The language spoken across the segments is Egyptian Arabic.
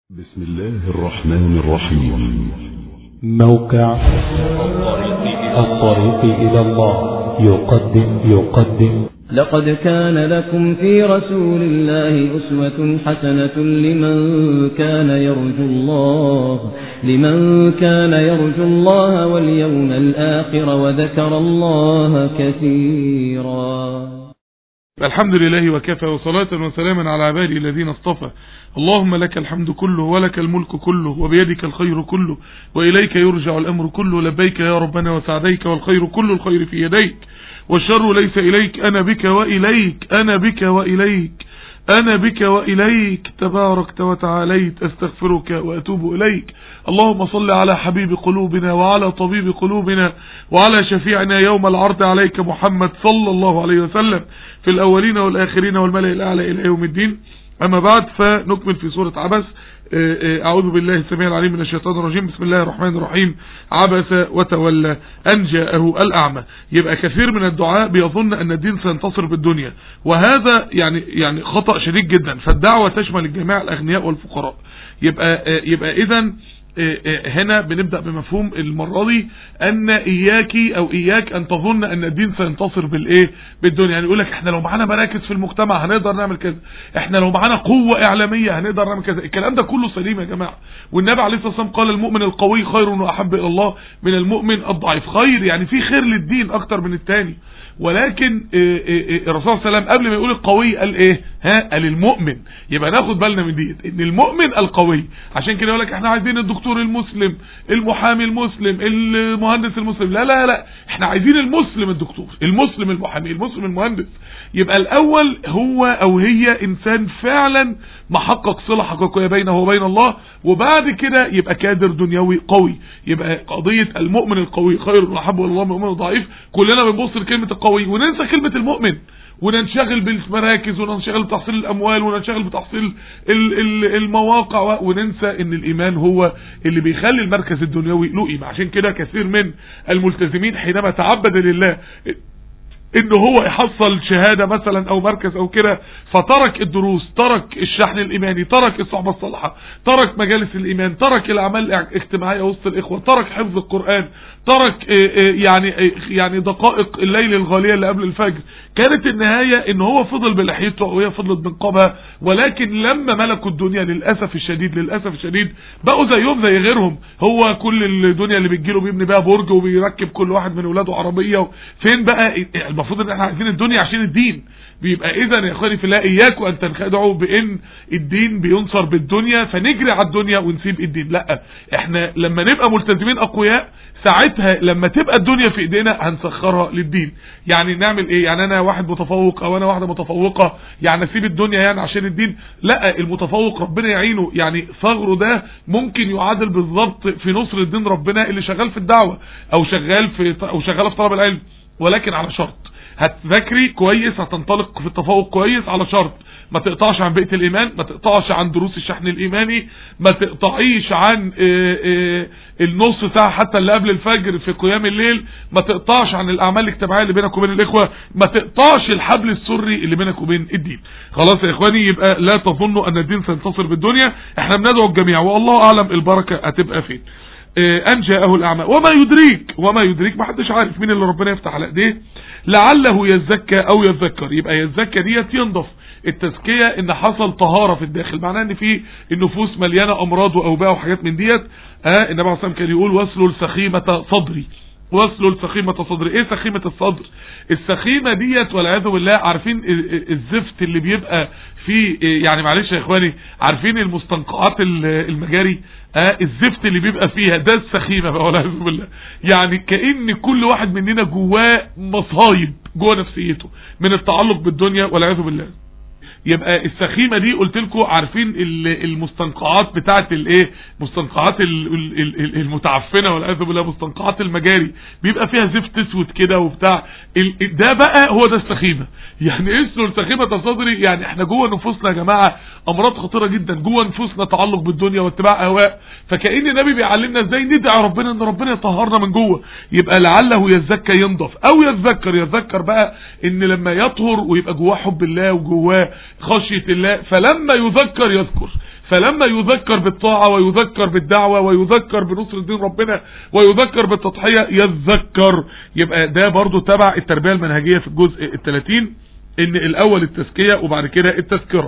بسم الله الرحمن الرحيم موقع الطريق إلى الله يقدم يقدم لقد كان لكم في رسول الله أسوة حسنة لمن كان يرجو الله لمن كان يرجو الله واليوم الآخر وذكر الله كثيرا الحمد لله وكفى وصلاة وسلاما على عباده الذين اصطفى اللهم لك الحمد كله ولك الملك كله وبيدك الخير كله وإليك يرجع الأمر كله لبيك يا ربنا وسعديك والخير كل الخير في يديك والشر ليس إليك أنا بك وإليك أنا بك وإليك أنا بك وإليك تباركت وتعاليت أستغفرك وأتوب إليك اللهم صل على حبيب قلوبنا وعلى طبيب قلوبنا وعلى شفيعنا يوم العرض عليك محمد صلى الله عليه وسلم في الأولين والآخرين والملأ الأعلى إلى يوم الدين أما بعد فنكمل في سورة عبس أعوذ بالله السميع العليم من الشيطان الرجيم بسم الله الرحمن الرحيم عبس وتولى أن جاءه الأعمى يبقى كثير من الدعاء بيظن أن الدين سينتصر بالدنيا وهذا يعني يعني خطأ شديد جدا فالدعوة تشمل الجميع الأغنياء والفقراء يبقى يبقى إذا هنا بنبدأ بمفهوم المرة دي ان اياكي او اياك ان تظن ان الدين سينتصر بالايه بالدنيا يعني يقول لك احنا لو معانا مراكز في المجتمع هنقدر نعمل كذا احنا لو معانا قوة اعلامية هنقدر نعمل كذا الكلام ده كله سليم يا جماعة والنبي عليه الصلاة والسلام قال المؤمن القوي خير واحب الى الله من المؤمن الضعيف خير يعني في خير للدين اكتر من التاني ولكن الرسول صلى الله عليه وسلم قبل ما يقول القوي قال ايه ها قال المؤمن يبقى ناخد بالنا من دي ان المؤمن القوي عشان كده يقول لك احنا عايزين الدكتور المسلم المحامي المسلم المهندس المسلم لا لا لا احنا عايزين المسلم الدكتور المسلم المحامي المسلم المهندس يبقى الاول هو او هي انسان فعلا محقق صلة حقيقية بينه وبين الله وبعد كده يبقى كادر دنيوي قوي يبقى قضية المؤمن القوي خير واحب الله من المؤمن الضعيف كلنا بنبص لكلمة القوي وننسى كلمة المؤمن وننشغل بالمراكز وننشغل بتحصيل الاموال وننشغل بتحصيل المواقع وننسى ان الايمان هو اللي بيخلي المركز الدنيوي له قيمه عشان كده كثير من الملتزمين حينما تعبد لله ان هو يحصل شهادة مثلا او مركز او كده فترك الدروس ترك الشحن الايماني ترك الصحبة الصالحة ترك مجالس الايمان ترك الاعمال الاجتماعية وسط الاخوة ترك حفظ القرآن ترك يعني يعني دقائق الليل الغالية اللي قبل الفجر كانت النهاية ان هو فضل بلحيته وهي فضلت بنقابها ولكن لما ملكوا الدنيا للأسف الشديد للأسف الشديد بقوا زيهم زي غيرهم هو كل الدنيا اللي بتجيله بيبني بيها برج وبيركب كل واحد من اولاده عربية فين بقى المفروض ان احنا عايزين الدنيا عشان الدين بيبقى اذا يا اخواني في الله اياكم ان تنخدعوا بان الدين بينصر بالدنيا فنجري على الدنيا ونسيب الدين لا احنا لما نبقى ملتزمين اقوياء ساعتها لما تبقى الدنيا في ايدينا هنسخرها للدين يعني نعمل ايه يعني انا واحد متفوق او انا واحدة متفوقة يعني اسيب الدنيا يعني عشان الدين لا المتفوق ربنا يعينه يعني ثغره ده ممكن يعادل بالظبط في نصر الدين ربنا اللي شغال في الدعوة او شغال في او شغال في طلب العلم ولكن على شرط هتذاكري كويس هتنطلق في التفوق كويس على شرط ما تقطعش عن بيئة الايمان ما تقطعش عن دروس الشحن الايماني ما تقطعيش عن اه اه النص ساعة حتى اللي قبل الفجر في قيام الليل ما تقطعش عن الاعمال الاجتماعية اللي بينك وبين الاخوة ما تقطعش الحبل السري اللي بينك وبين الدين خلاص يا اخواني يبقى لا تظنوا ان الدين سينتصر بالدنيا احنا بندعو الجميع والله اعلم البركة هتبقى فين ان جاءه الاعمى وما يدريك وما يدريك ما حدش عارف مين اللي ربنا يفتح على ايديه لعله يزكى او يذكر يبقى يزكى ديت ينضف التزكية ان حصل طهارة في الداخل معناه ان في النفوس مليانة امراض واوباء وحاجات من ديت اه النبي عليه الصلاة والسلام كان يقول وصلوا لسخيمة صدري وصلوا لسخيمة صدري ايه سخيمة الصدر السخيمة ديت والعياذ بالله عارفين الزفت اللي بيبقى في يعني معلش يا اخواني عارفين المستنقعات المجاري اه الزفت اللي بيبقى فيها ده السخيمة بقى والعياذ بالله يعني كأن كل واحد مننا جواه مصايب جوه نفسيته من التعلق بالدنيا والعياذ بالله يبقى السخيمة دي قلت لكم عارفين المستنقعات بتاعت الايه مستنقعات المتعفنة والعياذ بالله مستنقعات المجاري بيبقى فيها زفت اسود كده وبتاع ده بقى هو ده السخيمة يعني اسمه السخيمة تصدري يعني احنا جوه نفوسنا يا جماعة امراض خطيرة جدا جوه نفوسنا تعلق بالدنيا واتباع اهواء فكأن النبي بيعلمنا ازاي ندعي ربنا ان ربنا يطهرنا من جوه يبقى لعله يزكى ينضف او يتذكر يتذكر بقى ان لما يطهر ويبقى جواه حب الله وجواه خشية الله فلما يذكر يذكر فلما يذكر بالطاعة ويذكر بالدعوة ويذكر بنصر دين ربنا ويذكر بالتضحية يذكر يبقى ده برضو تبع التربية المنهجية في الجزء الثلاثين ان الاول التزكية وبعد كده التذكرة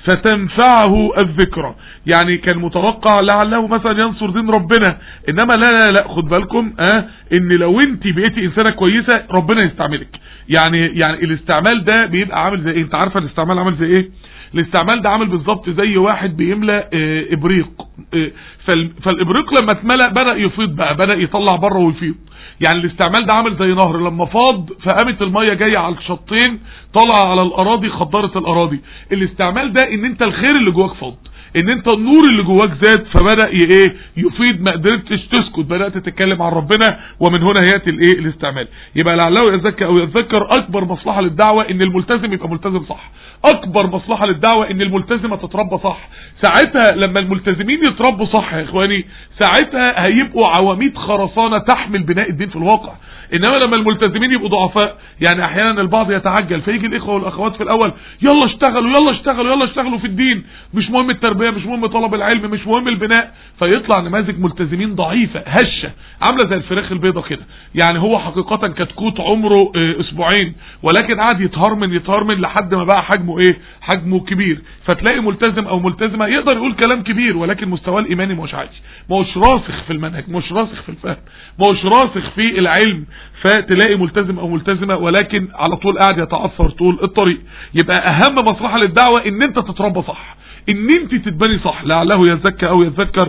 فتنفعه الذكرى يعني كان متوقع لعله مثلا ينصر دين ربنا انما لا لا لا خد بالكم اه ان لو انت بقيتي انسانة كويسة ربنا يستعملك يعني يعني الاستعمال ده بيبقى عامل زي ايه انت عارفه الاستعمال عامل زي ايه الاستعمال ده عامل بالظبط زي واحد بيملى اه ابريق اه فال فالابريق لما اتملى بدا يفيض بقى بدا يطلع بره ويفيض يعني الاستعمال ده عامل زي نهر لما فاض فقامت الميه جايه على الشطين طالعه على الاراضي خضرت الاراضي الاستعمال ده ان انت الخير اللي جواك فاض ان انت النور اللي جواك زاد فبدا ايه يفيد ما قدرتش تسكت بدات تتكلم عن ربنا ومن هنا ياتي الايه الاستعمال يبقى لعله يزكى او يتذكر اكبر مصلحه للدعوه ان الملتزم يبقى ملتزم صح اكبر مصلحه للدعوه ان الملتزمه تتربى صح ساعتها لما الملتزمين يتربوا صح يا اخواني ساعتها هيبقوا عواميد خرسانه تحمل بناء الدين في الواقع انما لما الملتزمين يبقوا ضعفاء يعني احيانا البعض يتعجل فيجي الاخوه والاخوات في الاول يلا اشتغلوا يلا اشتغلوا يلا اشتغلوا في الدين مش مهم التربيه مش مهم طلب العلم مش مهم البناء فيطلع نماذج ملتزمين ضعيفه هشه عامله زي الفراخ البيضه كده يعني هو حقيقه كتكوت عمره اه اسبوعين ولكن قعد يتهرمن يتهرمن لحد ما بقى حجمه ايه حجمه كبير فتلاقي ملتزم او ملتزمه يقدر يقول كلام كبير ولكن مستواه الايماني مش عالي ما هوش راسخ في المنهج مش راسخ في الفهم ما هوش راسخ في العلم فتلاقي ملتزم او ملتزمة ولكن على طول قاعد يتعثر طول الطريق يبقى اهم مصلحة للدعوة ان انت تتربى صح ان انت تتبني صح لعله يزكى او يتذكر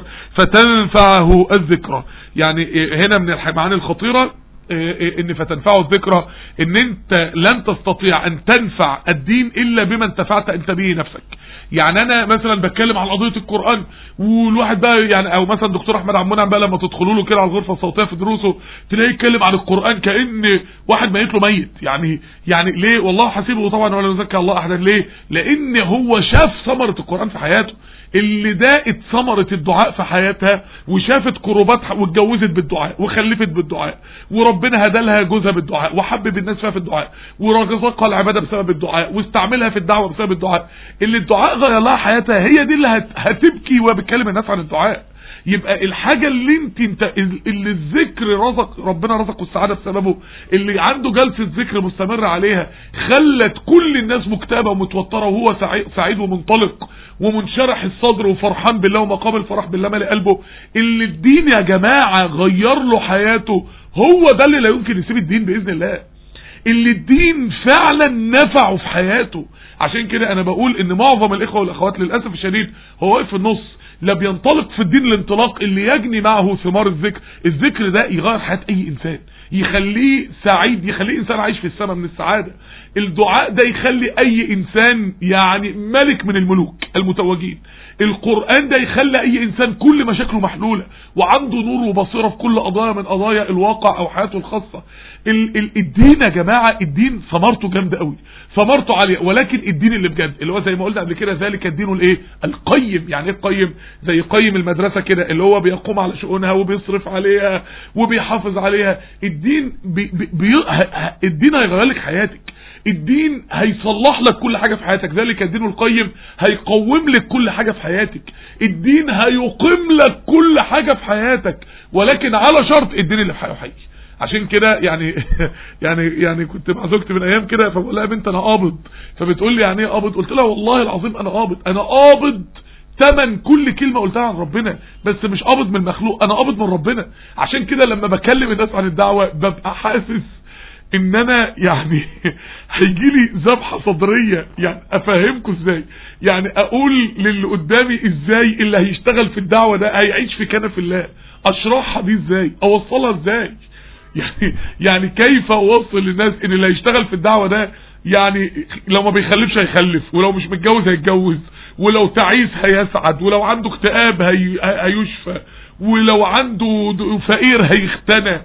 فتنفعه الذكرى يعني هنا من المعاني الخطيرة ان فتنفعه الذكرى ان انت لن تستطيع ان تنفع الدين الا بما انتفعت انت به نفسك يعني انا مثلا بتكلم عن قضيه القران والواحد بقى يعني او مثلا دكتور احمد عبد المنعم بقى لما تدخلوا له كده على الغرفه الصوتيه في دروسه تلاقيه يتكلم عن القران كان واحد ميت له ميت يعني يعني ليه والله حسيبه طبعا ولا يزكى الله احدا ليه لان هو شاف ثمره القران في حياته اللي داقت ثمرة الدعاء في حياتها وشافت كروبات واتجوزت بالدعاء وخلفت بالدعاء وربنا هدالها جوزها بالدعاء وحبب الناس فيها في الدعاء ورزقها العبادة بسبب الدعاء واستعملها في الدعوة بسبب الدعاء اللي الدعاء غير لها حياتها هي دي اللي هتبكي وبتكلم الناس عن الدعاء يبقى الحاجة اللي انت, انت اللي الذكر رزق ربنا رزقه السعادة بسببه اللي عنده جلسة ذكر مستمر عليها خلت كل الناس مكتئبة ومتوترة وهو سعيد ومنطلق ومنشرح الصدر وفرحان بالله ومقام الفرح بالله مالي قلبه اللي الدين يا جماعة غير له حياته هو ده اللي لا يمكن يسيب الدين بإذن الله اللي الدين فعلا نفعه في حياته عشان كده انا بقول ان معظم الاخوة والاخوات للأسف الشديد هو واقف في النص لا بينطلق في الدين الانطلاق اللي يجني معه ثمار الذكر الذكر ده يغير حياة اي انسان يخليه سعيد يخليه انسان عايش في السماء من السعادة الدعاء ده يخلي اي انسان يعني ملك من الملوك المتوجين القرآن ده يخلي اي انسان كل مشاكله محلولة وعنده نور وبصيرة في كل قضايا من قضايا الواقع او حياته الخاصة ال ال الدين يا جماعة الدين ثمرته جامدة قوي ثمرته عالية ولكن الدين اللي بجد اللي هو زي ما قلنا قبل كده ذلك الدين الايه القيم يعني ايه القيم زي قيم المدرسة كده اللي هو بيقوم على شؤونها وبيصرف عليها وبيحافظ عليها الدين بي بي بي الدين هيغير لك حياتك الدين هيصلح لك كل حاجة في حياتك ذلك الدين القيم هيقوم لك كل حاجة في حياتك الدين هيقيم لك كل حاجة في حياتك ولكن على شرط الدين اللي في حياتك حي عشان كده يعني يعني يعني كنت مع زوجتي من ايام كده فبقول لها يا بنت انا قابض فبتقول لي يعني ايه قابض قلت لها والله العظيم انا قابض انا قابض تمن كل كلمة قلتها عن ربنا بس مش قابض من المخلوق انا قابض من ربنا عشان كده لما بكلم الناس عن الدعوة ببقى حاسس ان انا يعني هيجي لي ذبحة صدرية يعني افهمكم ازاي يعني اقول للي قدامي ازاي اللي هيشتغل في الدعوة ده هيعيش في كنف الله اشرحها دي ازاي اوصلها ازاي يعني يعني كيف اوصل للناس ان اللي هيشتغل في الدعوة ده يعني لو ما بيخلفش هيخلف ولو مش متجوز هيتجوز ولو تعيس هيسعد ولو عنده اكتئاب هي هيشفى ولو عنده فقير هيختنى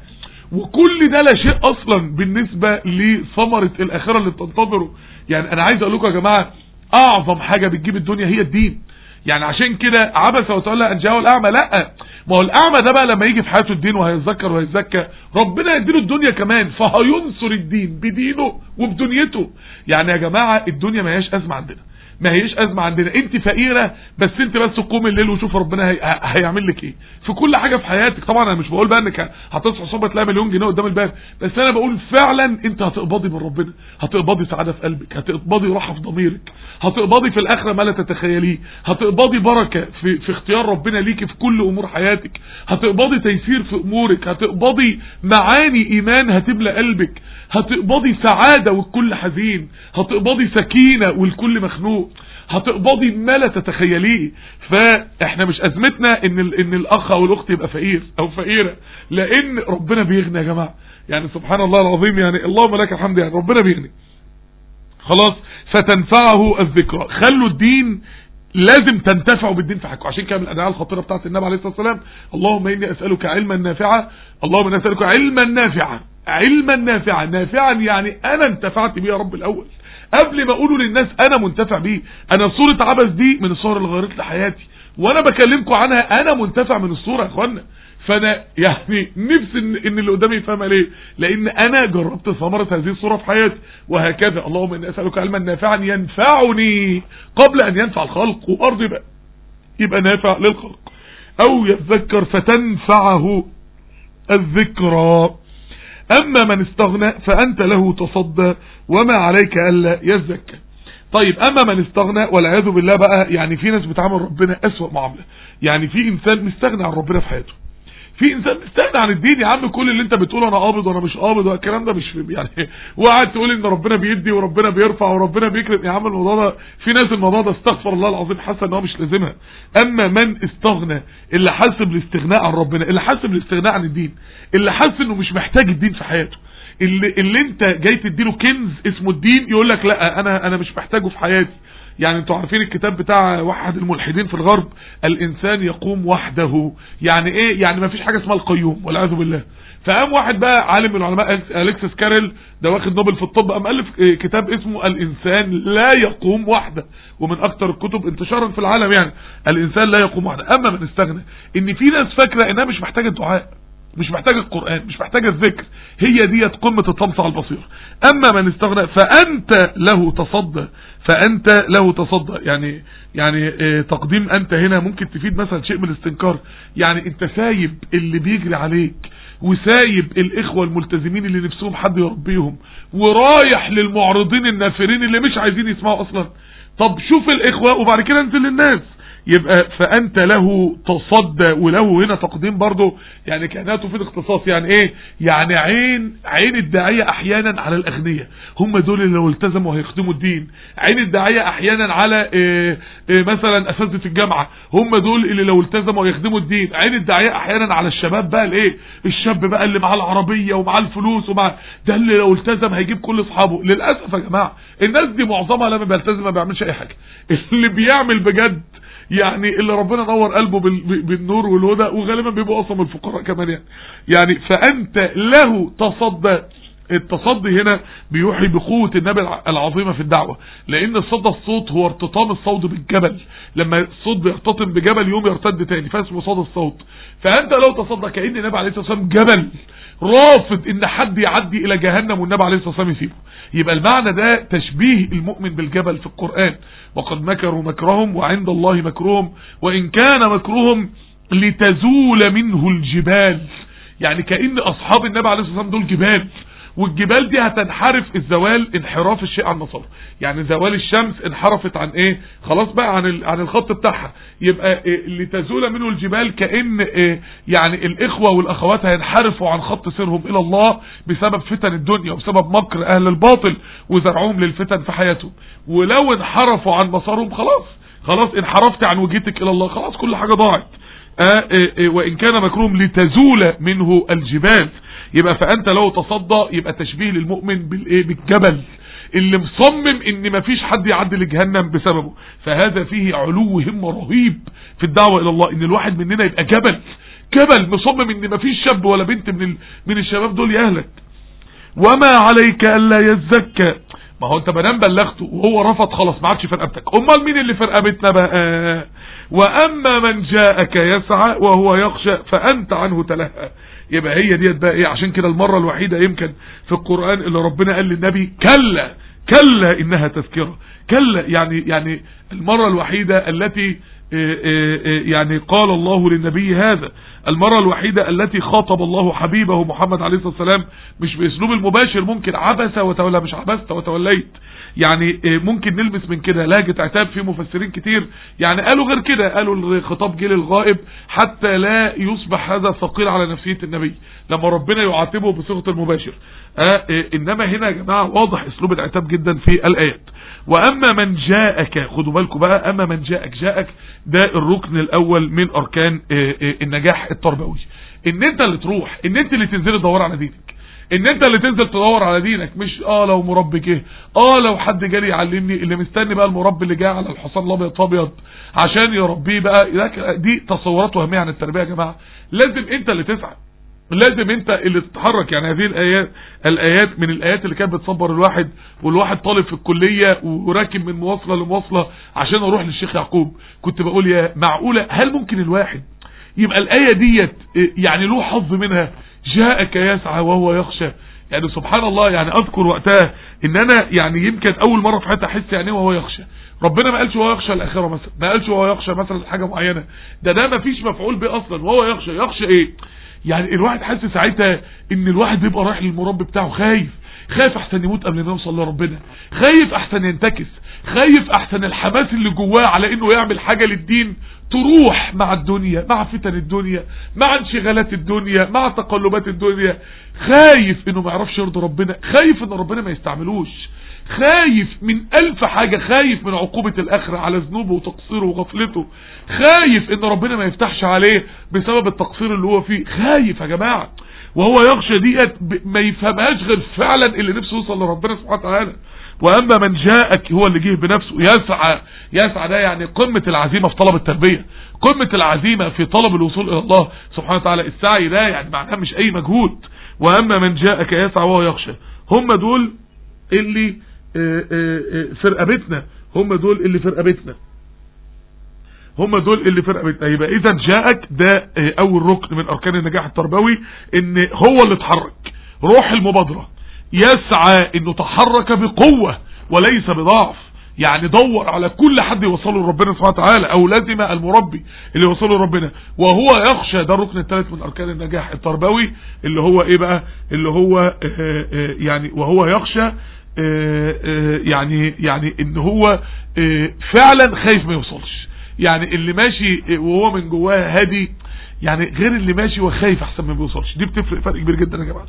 وكل ده لا شيء اصلا بالنسبة لثمرة الاخرة اللي بتنتظره يعني انا عايز اقول لكم يا جماعة اعظم حاجة بتجيب الدنيا هي الدين يعني عشان كده عبس وتولى ان جاءه الاعمى لا ما هو الاعمى ده بقى لما يجي في حياته الدين وهيتذكر وهيتزكى ربنا يديله الدنيا كمان فهينصر الدين بدينه وبدنيته يعني يا جماعة الدنيا ما هياش ازمة عندنا ما هيش ازمه عندنا انت فقيره بس انت بس قوم الليل وشوف ربنا هي... هيعمل لك ايه في كل حاجه في حياتك طبعا انا مش بقول بقى انك هتصحى الصبح تلاقي مليون جنيه قدام الباب بس انا بقول فعلا انت هتقبضي من ربنا هتقبضي سعاده في قلبك هتقبضي راحه في ضميرك هتقبضي في الاخره ما لا تتخيليه هتقبضي بركه في في اختيار ربنا ليكي في كل امور حياتك هتقبضي تيسير في امورك هتقبضي معاني ايمان هتملى قلبك هتقبضي سعاده والكل حزين هتقبضي سكينه والكل مخنوق هتقبضي ما لا تتخيليه فاحنا مش ازمتنا ان ال... ان الاخ او الاخت يبقى فقير او فقيره لان ربنا بيغني يا جماعه يعني سبحان الله العظيم يعني اللهم لك الحمد يعني ربنا بيغني خلاص فتنفعه الذكرى خلوا الدين لازم تنتفعوا بالدين في حقه عشان كده من الادعاء الخطيره بتاعت النبي عليه الصلاه والسلام اللهم اني اسالك علما نافعا اللهم اني اسالك علما نافعا علما نافعا نافعا يعني انا انتفعت بيه يا رب الاول قبل ما اقوله للناس انا منتفع بيه انا صورة عبس دي من الصور اللي غيرت لي حياتي وانا بكلمكم عنها انا منتفع من الصورة يا اخوانا فانا يعني نفسي ان, إن اللي قدامي يفهمها ليه لان انا جربت ثمرة هذه الصورة في حياتي وهكذا اللهم اني اسألك علما نافعا ينفعني قبل ان ينفع الخلق وارض يبقى يبقى نافع للخلق او يتذكر فتنفعه الذكرى أما من استغنى فأنت له تصدى وما عليك ألا يزكى طيب أما من استغنى والعياذ بالله بقى يعني في ناس بتعامل ربنا أسوأ معاملة يعني في إنسان مستغنى عن ربنا في حياته في انسان مستغنى عن الدين يا عم كل اللي انت بتقوله انا قابض وانا مش قابض والكلام ده مش يعني وقعد تقول ان ربنا بيدي وربنا بيرفع وربنا بيكرم يا عم الموضوع ده في ناس الموضوع ده استغفر الله العظيم حاسه ان هو مش لازمها اما من استغنى اللي حاسس بالاستغناء عن ربنا اللي حاسس بالاستغناء عن الدين اللي حاسس انه مش محتاج الدين في حياته اللي, اللي انت جاي تديله كنز اسمه الدين يقول لك لا انا انا مش محتاجه في حياتي يعني انتوا عارفين الكتاب بتاع واحد الملحدين في الغرب الانسان يقوم وحده يعني ايه يعني ما فيش حاجة اسمها القيوم والعياذ بالله فقام واحد بقى عالم من العلماء الكسس كارل ده واخد نوبل في الطب قام الف كتاب اسمه الانسان لا يقوم وحده ومن اكتر الكتب انتشارا في العالم يعني الانسان لا يقوم وحده اما من استغنى ان في ناس فاكره انها مش محتاجه الدعاء مش محتاج القرآن مش محتاج الذكر هي ديت قمة الطمس على البصير اما من استغنى فانت له تصدى فانت له تصدى يعني يعني اه تقديم انت هنا ممكن تفيد مثلا شيء من الاستنكار يعني انت سايب اللي بيجري عليك وسايب الاخوة الملتزمين اللي نفسهم حد يربيهم ورايح للمعرضين النافرين اللي مش عايزين يسمعوا اصلا طب شوف الاخوة وبعد كده انزل للناس يبقى فانت له تصدى وله هنا تقديم برضه يعني كانته في الاختصاص يعني ايه يعني عين عين الداعية احيانا على الاغنياء هم دول اللي لو التزموا هيخدموا الدين عين الداعية احيانا على إيه إيه مثلا اساتذه الجامعة هم دول اللي لو التزموا هيخدموا الدين عين الداعية احيانا على الشباب بقى الايه الشاب بقى اللي معاه العربية ومعاه الفلوس ومع ده اللي لو التزم هيجيب كل اصحابه للاسف يا جماعة الناس دي معظمها لما بيلتزم ما بيعملش اي حاجة اللي بيعمل بجد يعني اللي ربنا نور قلبه بالنور والهدى وغالبا بيبقوا اصلا من الفقراء كمان يعني يعني فانت له تصدى التصدي هنا بيوحي بقوة النبي العظيمة في الدعوة لان صدى الصوت هو ارتطام الصوت بالجبل لما الصوت بيرتطم بجبل يوم يرتد تاني فاسمه صدى الصوت فانت لو تصدى كأن النبي عليه الصلاة والسلام جبل رافض ان حد يعدي الى جهنم والنبي عليه الصلاة والسلام يسيبه يبقى المعنى ده تشبيه المؤمن بالجبل في القرآن وقد مكروا مكرهم وعند الله مكرهم وإن كان مكرهم لتزول منه الجبال يعني كأن أصحاب النبي عليه الصلاة والسلام دول جبال والجبال دي هتنحرف الزوال انحراف الشيء عن مصر يعني زوال الشمس انحرفت عن ايه خلاص بقى عن عن الخط بتاعها يبقى إيه لتزول منه الجبال كأن إيه يعني الاخوة والاخوات هينحرفوا عن خط سيرهم الى الله بسبب فتن الدنيا وبسبب مكر اهل الباطل وزرعهم للفتن في حياتهم ولو انحرفوا عن مسارهم خلاص خلاص انحرفت عن وجهتك الى الله خلاص كل حاجة ضاعت آه إيه وإن كان مكروم لتزول منه الجبال يبقى فأنت لو تصدى يبقى تشبيه للمؤمن بالإيه بالجبل اللي مصمم ان مفيش حد يعدي لجهنم بسببه فهذا فيه علو همة رهيب في الدعوة الى الله ان الواحد مننا يبقى جبل جبل مصمم ان مفيش شاب ولا بنت من من الشباب دول يهلك وما عليك الا يزكى ما هو انت مدام بلغته وهو رفض خلاص ما عادش في رقبتك امال مين اللي في رقبتنا بقى واما من جاءك يسعى وهو يخشى فانت عنه تلهى يبقى هي ديت بقى ايه عشان كده المرة الوحيدة يمكن في القرآن اللي ربنا قال للنبي كلا كلا انها تذكرة كلا يعني يعني المرة الوحيدة التي يعني قال الله للنبي هذا المرة الوحيدة التي خاطب الله حبيبه محمد عليه الصلاة والسلام مش باسلوب المباشر ممكن عبس وتولى مش عبست وتوليت يعني ممكن نلبس من كده لهجة عتاب في مفسرين كتير يعني قالوا غير كده قالوا الخطاب جه للغائب حتى لا يصبح هذا ثقيل على نفسية النبي لما ربنا يعاتبه بصيغة المباشر آه انما هنا يا جماعة واضح اسلوب العتاب جدا في الايات واما من جاءك خدوا بالكم بقى اما من جاءك جاءك ده الركن الاول من اركان النجاح التربوي ان انت اللي تروح ان انت اللي تنزل تدور على دينك ان انت اللي تنزل تدور على دينك مش اه لو مربي جه اه لو حد جالي يعلمني اللي مستني بقى المربي اللي جاي على الحصان الابيض ابيض عشان يربيه بقى دي تصورات وهميه عن التربيه يا جماعه لازم انت اللي تسعى لازم انت اللي تتحرك يعني هذه الايات الايات من الايات اللي كانت بتصبر الواحد والواحد طالب في الكليه وراكب من مواصله لمواصله عشان اروح للشيخ يعقوب كنت بقول يا معقوله هل ممكن الواحد يبقى الايه ديت يعني له حظ منها جاءك يسعى وهو يخشى يعني سبحان الله يعني اذكر وقتها ان انا يعني يمكن اول مره في حياتي احس يعني وهو يخشى ربنا ما قالش وهو يخشى الاخره مثلا ما قالش وهو يخشى مثلا حاجه معينه ده ده ما فيش مفعول به اصلا وهو يخشى يخشى ايه يعني الواحد حاسس ساعتها ان الواحد بيبقى رايح للمربي بتاعه خايف خايف احسن يموت قبل ما يوصل لربنا خايف احسن ينتكس خايف احسن الحماس اللي جواه على انه يعمل حاجة للدين تروح مع الدنيا مع فتن الدنيا مع انشغالات الدنيا مع تقلبات الدنيا خايف انه ما يعرفش يرضي ربنا خايف ان ربنا ما يستعملوش خايف من الف حاجة خايف من عقوبة الاخرة على ذنوبه وتقصيره وغفلته خايف ان ربنا ما يفتحش عليه بسبب التقصير اللي هو فيه خايف يا جماعة وهو يخشى ديت ما يفهمهاش غير فعلا اللي نفسه يوصل لربنا سبحانه وتعالى واما من جاءك هو اللي جه بنفسه يسعى يسعى ده يعني قمة العزيمة في طلب التربية قمة العزيمة في طلب الوصول الى الله سبحانه وتعالى السعي ده يعني معناه مش اي مجهود واما من جاءك يسعى وهو يخشى هم دول اللي في رقبتنا هم دول اللي في رقبتنا هم دول اللي في رقبتنا يبقى اذا جاءك ده اول ركن من اركان النجاح التربوي ان هو اللي اتحرك روح المبادرة يسعى انه تحرك بقوة وليس بضعف يعني دور على كل حد يوصله لربنا سبحانه وتعالى او لازم المربي اللي يوصله لربنا وهو يخشى ده الركن الثالث من اركان النجاح التربوي اللي هو ايه بقى اللي هو يعني وهو يخشى يعني يعني ان هو فعلا خايف ما يوصلش يعني اللي ماشي وهو من جواه هادي يعني غير اللي ماشي وخايف احسن ما بيوصلش دي بتفرق فرق كبير جدا يا جماعه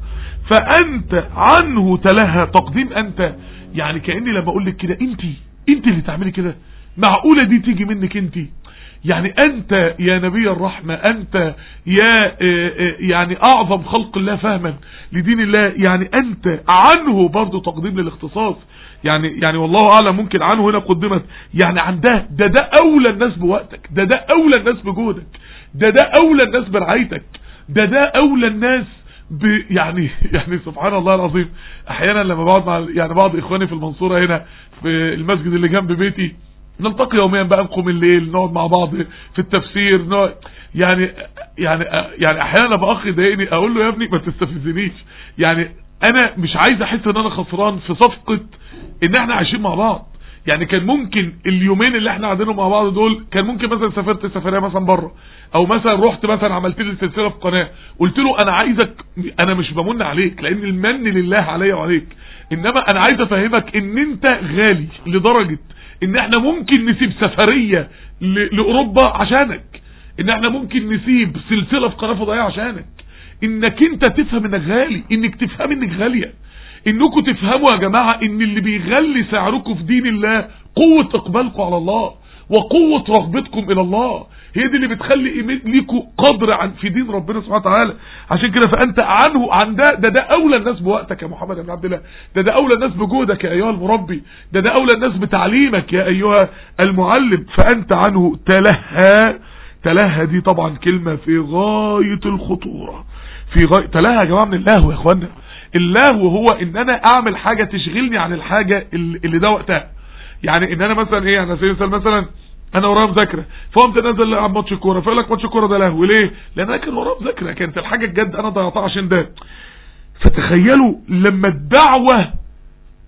فانت عنه تلهى تقديم انت يعني كاني لما اقول لك كده انت انت اللي تعملي كده معقوله دي تيجي منك انت يعني انت يا نبي الرحمة انت يا يعني اعظم خلق الله فهما لدين الله يعني انت عنه برضو تقديم للاختصاص يعني يعني والله اعلم ممكن عنه هنا قدمت يعني عن ده ده ده اولى الناس بوقتك ده ده اولى الناس بجهدك ده ده اولى الناس برعايتك ده ده اولى الناس ب يعني يعني سبحان الله العظيم احيانا لما بقعد مع يعني بعض اخواني في المنصورة هنا في المسجد اللي جنب بيتي نلتقي يوميا بقى نقوم الليل نقعد مع بعض في التفسير نقعد يعني يعني يعني احيانا باخ يضايقني اقول له يا ابني ما تستفزنيش يعني انا مش عايز احس ان انا خسران في صفقة ان احنا عايشين مع بعض يعني كان ممكن اليومين اللي احنا قاعدينهم مع بعض دول كان ممكن مثلا سافرت سفريه مثلا بره او مثلا رحت مثلا عملت لي سلسله في قناه قلت له انا عايزك انا مش بمن عليك لان المن لله عليا وعليك انما انا عايز افهمك ان انت غالي لدرجه ان احنا ممكن نسيب سفريه لاوروبا عشانك ان احنا ممكن نسيب سلسله في قناه فضائيه عشانك انك انت تفهم انك غالي انك تفهم انك غاليه انكم تفهموا يا جماعة ان اللي بيغلي سعركم في دين الله قوة اقبالكم على الله وقوة رغبتكم الى الله هي دي اللي بتخلي ليكم قدر عن في دين ربنا سبحانه وتعالى عشان كده فانت عنه عن ده ده ده اولى الناس بوقتك يا محمد بن عبد الله ده ده اولى الناس بجهدك يا ايها المربي ده ده اولى الناس بتعليمك يا ايها المعلم فانت عنه تلهى تلهى دي طبعا كلمة في غاية الخطورة في غاية تلهى يا جماعة من اللهو يا اخوانا اللهو هو ان انا اعمل حاجة تشغلني عن الحاجة اللي ده وقتها يعني ان انا مثلا ايه يعني سبيل مثال مثلا انا ورايا مذاكره فقمت نازل العب ماتش كوره فيقول لك ماتش كوره ده لهو ليه لان انا كان ورايا مذاكره كانت الحاجه الجد انا ضيعتها عشان ده فتخيلوا لما الدعوه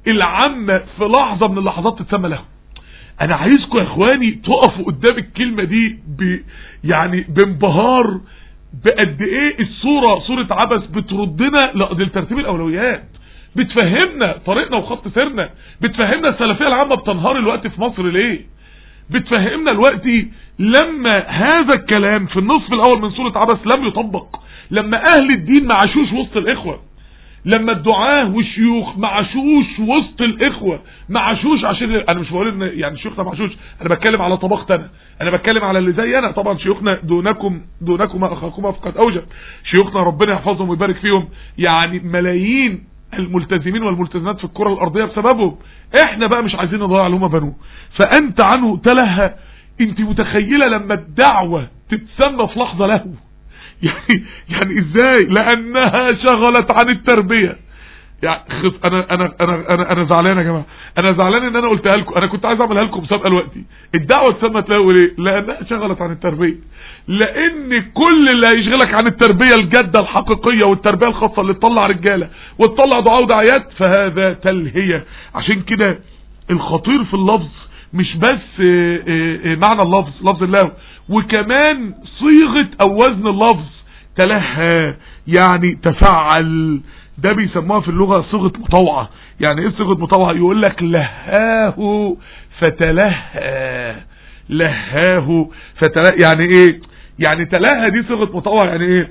العامة في لحظة من اللحظات تتسمى لهو انا عايزكم يا اخواني تقفوا قدام الكلمة دي ب يعني بانبهار بقد ايه الصورة صورة عبس بتردنا لترتيب الاولويات بتفهمنا طريقنا وخط سيرنا بتفهمنا السلفية العامة بتنهار الوقت في مصر ليه بتفهمنا الوقت لما هذا الكلام في النصف الاول من سورة عبس لم يطبق لما اهل الدين ما عاشوش وسط الاخوة لما الدعاة والشيوخ ما عاشوش وسط الاخوة ما عاشوش عشان انا مش بقول ان يعني شيوخنا ما عاشوش انا بتكلم على طبقت انا انا بتكلم على اللي زي انا طبعا شيوخنا دونكم دونكم اخاكم افقد اوجب شيوخنا ربنا يحفظهم ويبارك فيهم يعني ملايين الملتزمين والملتزمات في الكرة الارضية بسببهم احنا بقى مش عايزين نضيع اللي هم بنوه فانت عنه تلهى انت متخيلة لما الدعوة تتسمى في لحظة له يعني يعني ازاي لانها شغلت عن التربية يعني خف انا انا انا انا انا زعلان يا جماعه انا زعلان ان انا قلتها لكم انا كنت عايز اعملها لكم مسابقه دلوقتي الدعوه اتسمت له ليه لانها شغلت عن التربيه لان كل اللي هيشغلك عن التربيه الجاده الحقيقيه والتربيه الخاصه اللي تطلع رجاله وتطلع دعاء ودعايات فهذا تلهيه عشان كده الخطير في اللفظ مش بس اه اه اه معنى اللفظ لفظ الله وكمان صيغه او وزن اللفظ تلهى يعني تفعل ده بيسموها في اللغة صيغة مطوعة يعني ايه صيغة مطوعة يقول لك لهاه فتلهى لهاه فتلهى يعني ايه يعني تلهى دي صيغة مطوعة يعني ايه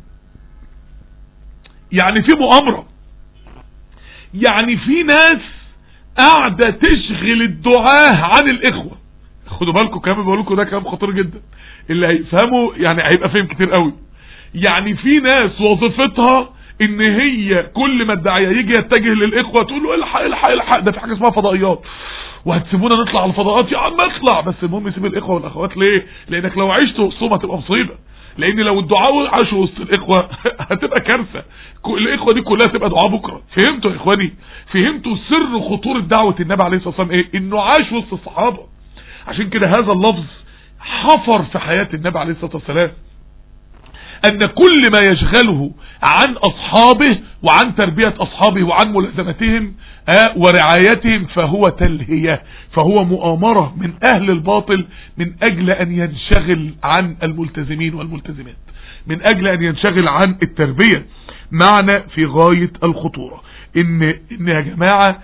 يعني في مؤامرة يعني في ناس قاعدة تشغل الدعاة عن الاخوة خدوا بالكم كلام بقول لكم ده كلام خطير جدا اللي هيفهمه يعني هيبقى فاهم كتير قوي يعني في ناس وظيفتها ان هي كل ما الداعيه يجي يتجه للاخوه تقول له الحق الحق الحق ده في حاجه اسمها فضائيات وهتسيبونا نطلع على الفضاءات يا عم اطلع بس المهم يسيب الاخوه والاخوات ليه لانك لو عشت وسطهم هتبقى مصيبه لان لو الدعاء عاشوا وسط الاخوه هتبقى كارثه الاخوه دي كلها تبقى دعاء بكره فهمتوا يا اخواني فهمتوا سر خطوره دعوه النبي عليه الصلاه والسلام ايه انه عاش وسط الصحابه عشان كده هذا اللفظ حفر في حياه النبي عليه الصلاه والسلام ان كل ما يشغله عن اصحابه وعن تربية اصحابه وعن ملازمتهم ورعايتهم فهو تلهية فهو مؤامرة من اهل الباطل من اجل ان ينشغل عن الملتزمين والملتزمات من اجل ان ينشغل عن التربية معنى في غاية الخطورة ان, إن يا جماعة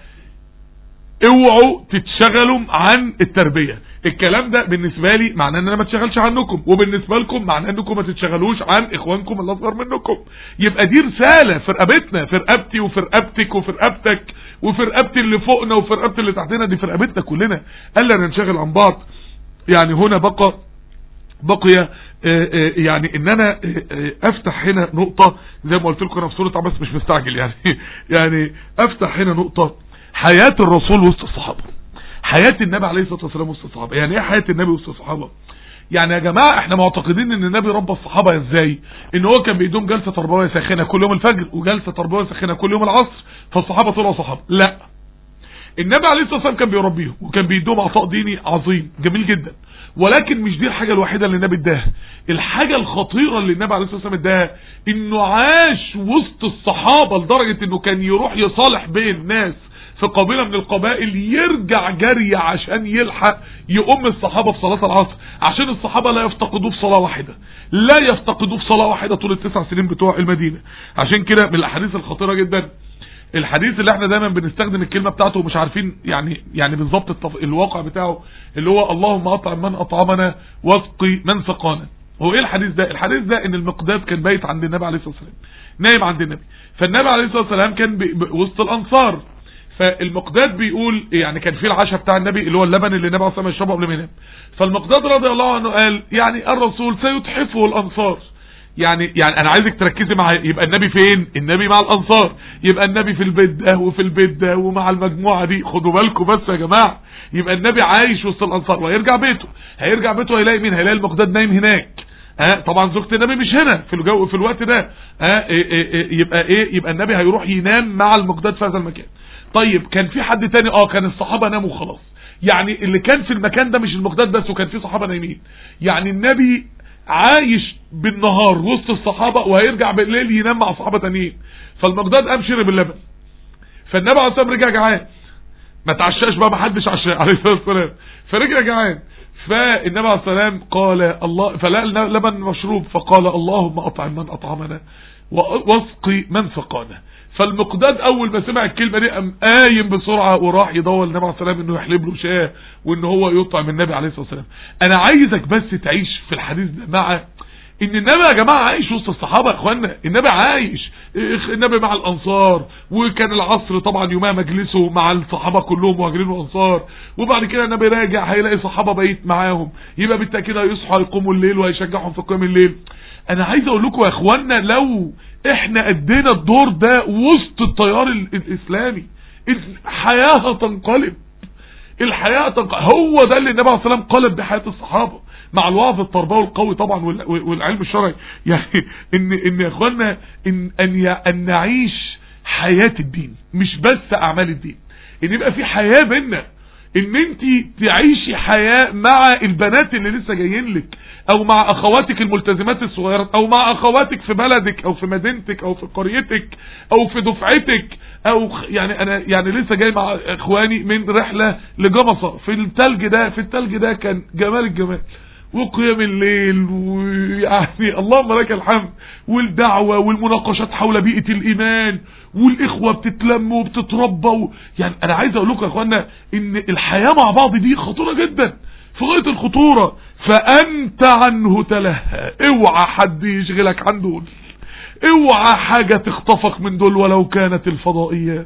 اوعوا تتشغلوا عن التربية الكلام ده بالنسبة لي معناه ان انا ما اتشغلش عنكم وبالنسبة لكم معناه انكم ما تتشغلوش عن اخوانكم اللي اصغر منكم يبقى دي رسالة في رقبتنا في رقبتي وفي رقبتك وفي رقبتك وفي رقبتي اللي فوقنا وفي رقبتي اللي تحتنا دي في رقبتنا كلنا الا ننشغل عن بعض يعني هنا بقى بقي يعني ان انا افتح هنا نقطة زي ما قلت لكم انا في سورة عباس مش مستعجل يعني يعني افتح هنا نقطة حياة الرسول وسط الصحابة حياة النبي عليه الصلاة والسلام وسط الصحابة يعني ايه حياة النبي وسط الصحابة يعني يا جماعة احنا معتقدين ان النبي ربى الصحابة ازاي ان هو كان بيدوم جلسة تربوية ساخنة كل يوم الفجر وجلسة تربوية ساخنة كل يوم العصر فالصحابة طلعوا صحابة لا النبي عليه الصلاة والسلام كان بيربيهم وكان بيدوم عطاء ديني عظيم جميل جدا ولكن مش دي الحاجة الوحيدة اللي النبي اداها الحاجة الخطيرة اللي النبي عليه الصلاة والسلام اداها انه عاش وسط الصحابة لدرجة انه كان يروح يصالح بين ناس في قبيلة من القبائل يرجع جري عشان يلحق يقوم الصحابة في صلاة العصر عشان الصحابة لا يفتقدوه في صلاة واحدة لا يفتقدوه في صلاة واحدة طول التسع سنين بتوع المدينة عشان كده من الاحاديث الخطيرة جدا الحديث اللي احنا دايما بنستخدم الكلمة بتاعته ومش عارفين يعني يعني بالظبط التف... الواقع بتاعه اللي هو اللهم اطعم من اطعمنا واسقي من سقانا هو ايه الحديث ده الحديث ده ان المقداد كان بايت عند النبي عليه الصلاة والسلام نايم عند النبي فالنبي عليه الصلاة والسلام كان ب... ب... وسط الانصار فالمقداد بيقول يعني كان في العشاء بتاع النبي اللي هو اللبن اللي النبي عليه الصلاه يشربه قبل ما ينام فالمقداد رضي الله عنه قال يعني الرسول سيتحفه الانصار يعني يعني انا عايزك تركزي مع يبقى النبي فين النبي مع الانصار يبقى النبي في البيت ده وفي البيت ده ومع المجموعه دي خدوا بالكم بس يا جماعه يبقى النبي عايش وسط الانصار وهيرجع بيته هيرجع بيته هيلاقي مين هيلاقي المقداد نايم هناك ها طبعا زوجة النبي مش هنا في الجو في الوقت ده ها إيه إيه إيه يبقى ايه يبقى النبي هيروح ينام مع المقداد في هذا المكان طيب كان في حد تاني اه كان الصحابة ناموا خلاص يعني اللي كان في المكان ده مش المقداد بس وكان في صحابة نايمين يعني النبي عايش بالنهار وسط الصحابة وهيرجع بالليل ينام مع صحابة تانيين فالمقداد قام شرب اللبن فالنبي عليه الصلاة رجع جعان ما تعشاش بقى ما حدش عشاء عليه الصلاه والسلام فرجع جعان فالنبي عليه الصلاه والسلام قال الله فلا لبن مشروب فقال اللهم اطعم من اطعمنا واسقي من سقانا فالمقداد اول ما سمع الكلمه دي قام قايم بسرعه وراح يدور النبي عليه الصلاه والسلام انه يحلب له شاه وان هو يطعم النبي عليه الصلاه والسلام انا عايزك بس تعيش في الحديث ده مع ان النبي يا جماعه عايش وسط الصحابه يا اخوانا النبي عايش النبي مع الانصار وكان العصر طبعا يومها مجلسه مع الصحابه كلهم مهاجرين وانصار وبعد كده النبي راجع هيلاقي صحابه بيت معاهم يبقى بالتاكيد هيصحوا يقوموا الليل وهيشجعهم في قيام الليل انا عايز اقول لكم يا اخوانا لو احنا ادينا الدور ده وسط التيار الاسلامي الحياه هتنقلب الحياه هتنقلب هو ده اللي النبي عليه الصلاه والسلام قلب بحياه الصحابه مع الوعظ التربوي القوي طبعا والعلم الشرعي يعني ان ان يا اخوانا ان ان ان نعيش حياه الدين مش بس اعمال الدين ان يبقى في حياه بينا ان انت تعيشي حياة مع البنات اللي لسه جايين لك او مع اخواتك الملتزمات الصغيرات او مع اخواتك في بلدك او في مدينتك او في قريتك او في دفعتك او يعني انا يعني لسه جاي مع اخواني من رحلة لجمصة في التلج ده في التلج ده كان جمال الجمال وقيام الليل ويعني اللهم لك الحمد والدعوة والمناقشات حول بيئة الإيمان والإخوة بتتلم وبتتربى و... يعني أنا عايز أقول لكم يا أخوانا إن الحياة مع بعض دي خطورة جدا في غاية الخطورة فأنت عنه تلهى اوعى حد يشغلك عن دول اوعى حاجة تخطفك من دول ولو كانت الفضائيات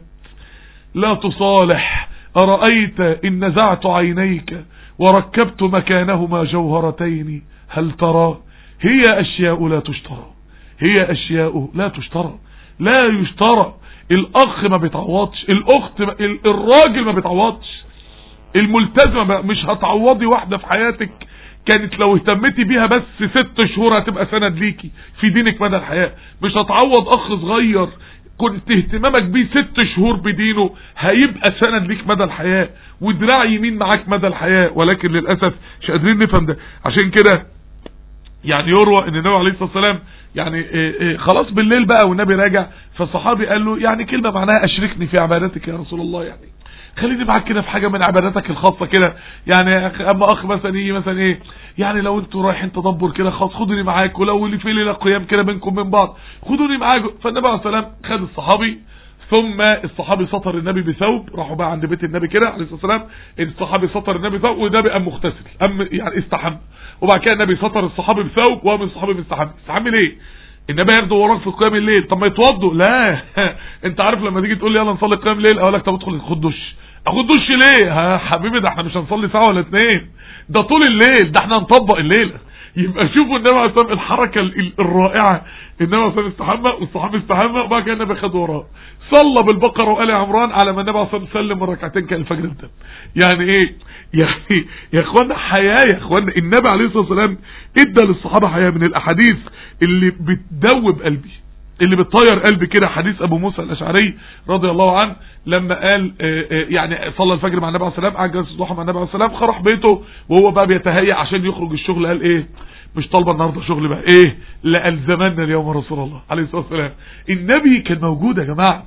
لا تصالح أرأيت إن نزعت عينيك وركبت مكانهما جوهرتين هل ترى هي أشياء لا تشترى هي أشياء لا تشترى لا يشترى الأخ ما بيتعوضش الأخت ما الراجل ما بيتعوضش الملتزمة مش هتعوضي واحدة في حياتك كانت لو اهتمتي بيها بس ست شهور هتبقى سند ليكي في دينك مدى الحياة مش هتعوض اخ صغير كنت اهتمامك بيه ست شهور بدينه هيبقى سند ليك مدى الحياة ودراع يمين معاك مدى الحياة ولكن للأسف مش قادرين نفهم ده عشان كده يعني يروى ان النبي عليه الصلاة والسلام يعني إيه إيه خلاص بالليل بقى والنبي راجع فالصحابي قال له يعني كلمة معناها اشركني في عبادتك يا رسول الله يعني خليني معاك كده في حاجة من عباداتك الخاصة كده يعني اما اخ مثلا يجي مثلا ايه يعني لو انتوا رايحين تدبر كده خلاص خدوني معاك ولو اللي في ليلة قيام كده بينكم من بعض خدوني معاك فالنبي عليه السلام خد الصحابي ثم الصحابي سطر النبي بثوب راحوا بقى عند بيت النبي كده عليه الصلاه والسلام الصحابي سطر النبي بثوب والنبي قام مغتسل قام يعني استحمى وبعد كده النبي سطر الصحابي بثوب وقام الصحابي مستحمى استحمى ليه النبي ياخده وراك في قيام الليل طب ما يتوضوا لا انت عارف لما تيجي تقول لي يلا نصلي قيام الليل اقول لك طب ادخل خد دش اخد دش ليه ها حبيبي ده احنا مش هنصلي ساعه ولا اتنين ده طول الليل ده احنا هنطبق الليله يبقى شوفوا النبي عليه الصلاه الحركه الرائعه النبي عليه الصلاه استحمى والصحابي استحمى وبعد كده النبي خد وراه صلى بالبقره وال عمران على ما النبي عليه الصلاه سلم ركعتين كان الفجر ابتدى يعني ايه يعني يا اخوانا حياه يا اخوانا النبي عليه الصلاه والسلام ادى للصحابه حياه من الاحاديث اللي بتدوب قلبي اللي بتطير قلبي كده حديث ابو موسى الاشعري رضي الله عنه لما قال اه اه يعني صلى الفجر مع النبي عليه الصلاه والسلام قعد جلسه الضحى مع النبي عليه الصلاه والسلام خرج بيته وهو بقى بيتهيأ عشان يخرج الشغل قال ايه مش طالبه النهارده شغل بقى ايه لالزمنا اليوم رسول الله عليه الصلاه والسلام النبي كان موجود يا جماعه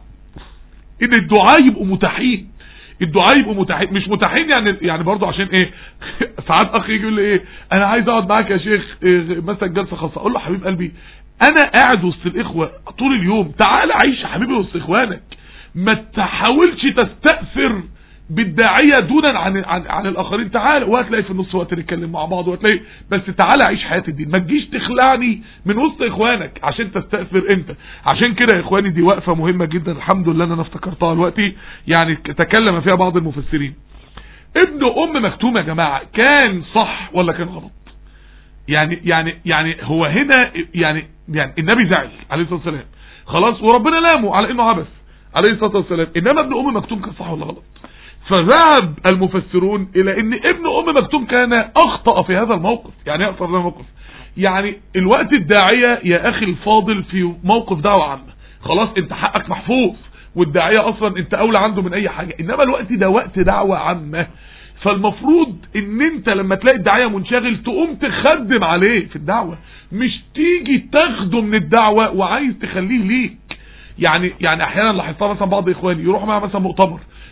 ان الدعاء يبقوا متاحين الدعاء يبقوا متاحين مش متاحين يعني يعني برضه عشان ايه ساعات اخي يجي يقول لي ايه انا عايز اقعد معاك يا شيخ إيه مثلا جلسه خاصه اقول له حبيب قلبي انا قاعد وسط الاخوه طول اليوم تعال عيش يا حبيبي وسط اخوانك ما تحاولش تستأثر بالداعية دونا عن عن, عن الاخرين تعال وهتلاقي في النص وقت نتكلم مع بعض وهتلاقي بس تعال عيش حياة الدين ما تجيش تخلعني من وسط اخوانك عشان تستأثر انت عشان كده يا اخواني دي وقفة مهمة جدا الحمد لله انا افتكرتها دلوقتي يعني تكلم فيها بعض المفسرين ابن ام مكتوم يا جماعة كان صح ولا كان غلط يعني يعني يعني هو هنا يعني يعني النبي زعل عليه الصلاه والسلام خلاص وربنا لامه على انه عبث عليه الصلاه والسلام انما ابن ام مكتوم كان صح ولا غلط فذهب المفسرون الى ان ابن ام مكتوم كان اخطا في هذا الموقف يعني ايه اخطا في هذا الموقف يعني الوقت الداعيه يا اخي الفاضل في موقف دعوه عامه خلاص انت حقك محفوظ والداعيه اصلا انت اولى عنده من اي حاجه انما الوقت ده وقت دعوه عامه فالمفروض ان انت لما تلاقي الداعيه منشغل تقوم تخدم عليه في الدعوه مش تيجي تاخده من الدعوه وعايز تخليه ليك يعني يعني احيانا لاحظتها مثلا بعض اخواني يروحوا معايا مثلا مؤتمر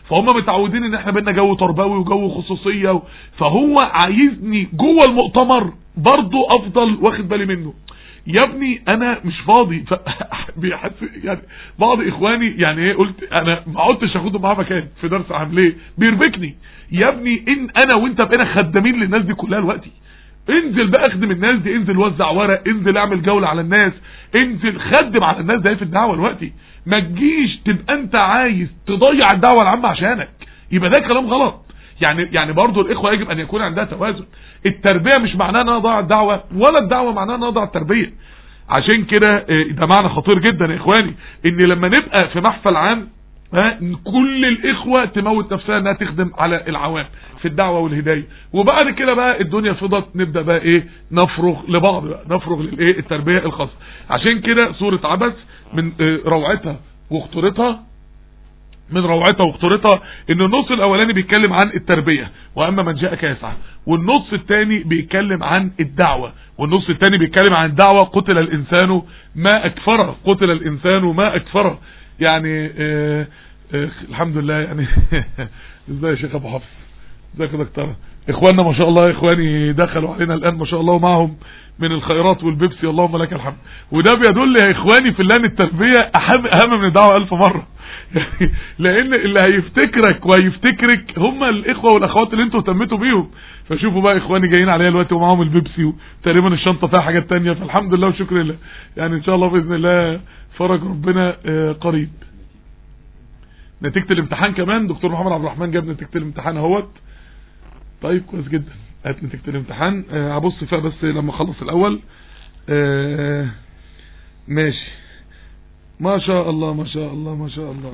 فهم متعودين ان احنا بينا جو تربوي وجو خصوصيه و... فهو عايزني جوه المؤتمر برضه افضل واخد بالي منه يا ابني انا مش فاضي ف... بيحس يعني بعض اخواني يعني ايه قلت انا ما قلتش اخده معاه مكان في درس عام ليه بيربكني يا ابني ان انا وانت بقينا خدامين للناس دي كلها دلوقتي انزل بقى اخدم الناس دي انزل وزع ورق انزل اعمل جولة على الناس انزل خدم على الناس ده في الدعوة دلوقتي ما تجيش تبقى انت عايز تضيع الدعوة العامة عشانك يبقى ده كلام غلط يعني يعني برضه الاخوه يجب ان يكون عندها توازن التربيه مش معناها ان انا اضيع الدعوه ولا الدعوه معناها ان انا اضيع التربيه عشان كده اه، ده معنى خطير جدا يا اخواني ان لما نبقى في محفل عام ها كل الاخوه تموت نفسها انها تخدم على العوام في الدعوه والهدايه وبعد كده بقى الدنيا فضت نبدا بقى ايه نفرغ لبعض بقى نفرغ للايه التربيه الخاصه عشان كده سوره عبس من اه، روعتها وخطورتها من روعتها وخطورتها ان النص الاولاني بيتكلم عن التربية واما من جاءك يسعى والنص الثاني بيتكلم عن الدعوة والنص الثاني بيتكلم عن الدعوة قتل الانسان ما اكفره قتل الانسان ما اكفره يعني آه آه الحمد لله يعني ازاي يا شيخ ابو حفص ازيك يا دكتوره اخواننا ما شاء الله يا اخواني دخلوا علينا الان ما شاء الله معهم من الخيرات والبيبسي اللهم لك الحمد وده بيدل يا اخواني في الله ان التربيه اهم اهم من الدعوه الف مره يعني لان اللي هيفتكرك وهيفتكرك هم الاخوه والاخوات اللي انتوا اهتمتوا بيهم فشوفوا بقى اخواني جايين عليا دلوقتي ومعاهم البيبسي وتقريبا الشنطه فيها حاجات تانية فالحمد لله وشكر لله يعني ان شاء الله باذن الله فرج ربنا آه، قريب نتيجه الامتحان كمان دكتور محمد عبد الرحمن جاب نتيجه الامتحان اهوت طيب كويس جدا هات نتيجه الامتحان آه، هبص فيها بس لما اخلص الاول آه، ماشي ما شاء الله ما شاء الله ما شاء الله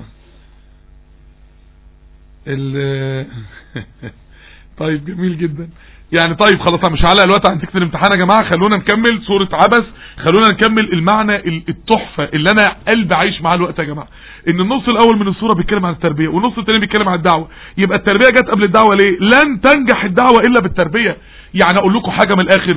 ال طيب جميل جدا يعني طيب خلاص أنا مش هعلق الوقت عن نتيجه الامتحان يا جماعه خلونا نكمل سوره عبس خلونا نكمل المعنى ال- التحفه اللي انا قلبي عايش معاه الوقت يا جماعه ان النص الاول من السوره بيتكلم عن التربيه والنص الثاني بيتكلم عن الدعوه يبقى التربيه جت قبل الدعوه ليه لن تنجح الدعوه الا بالتربيه يعني اقول لكم حاجه من الاخر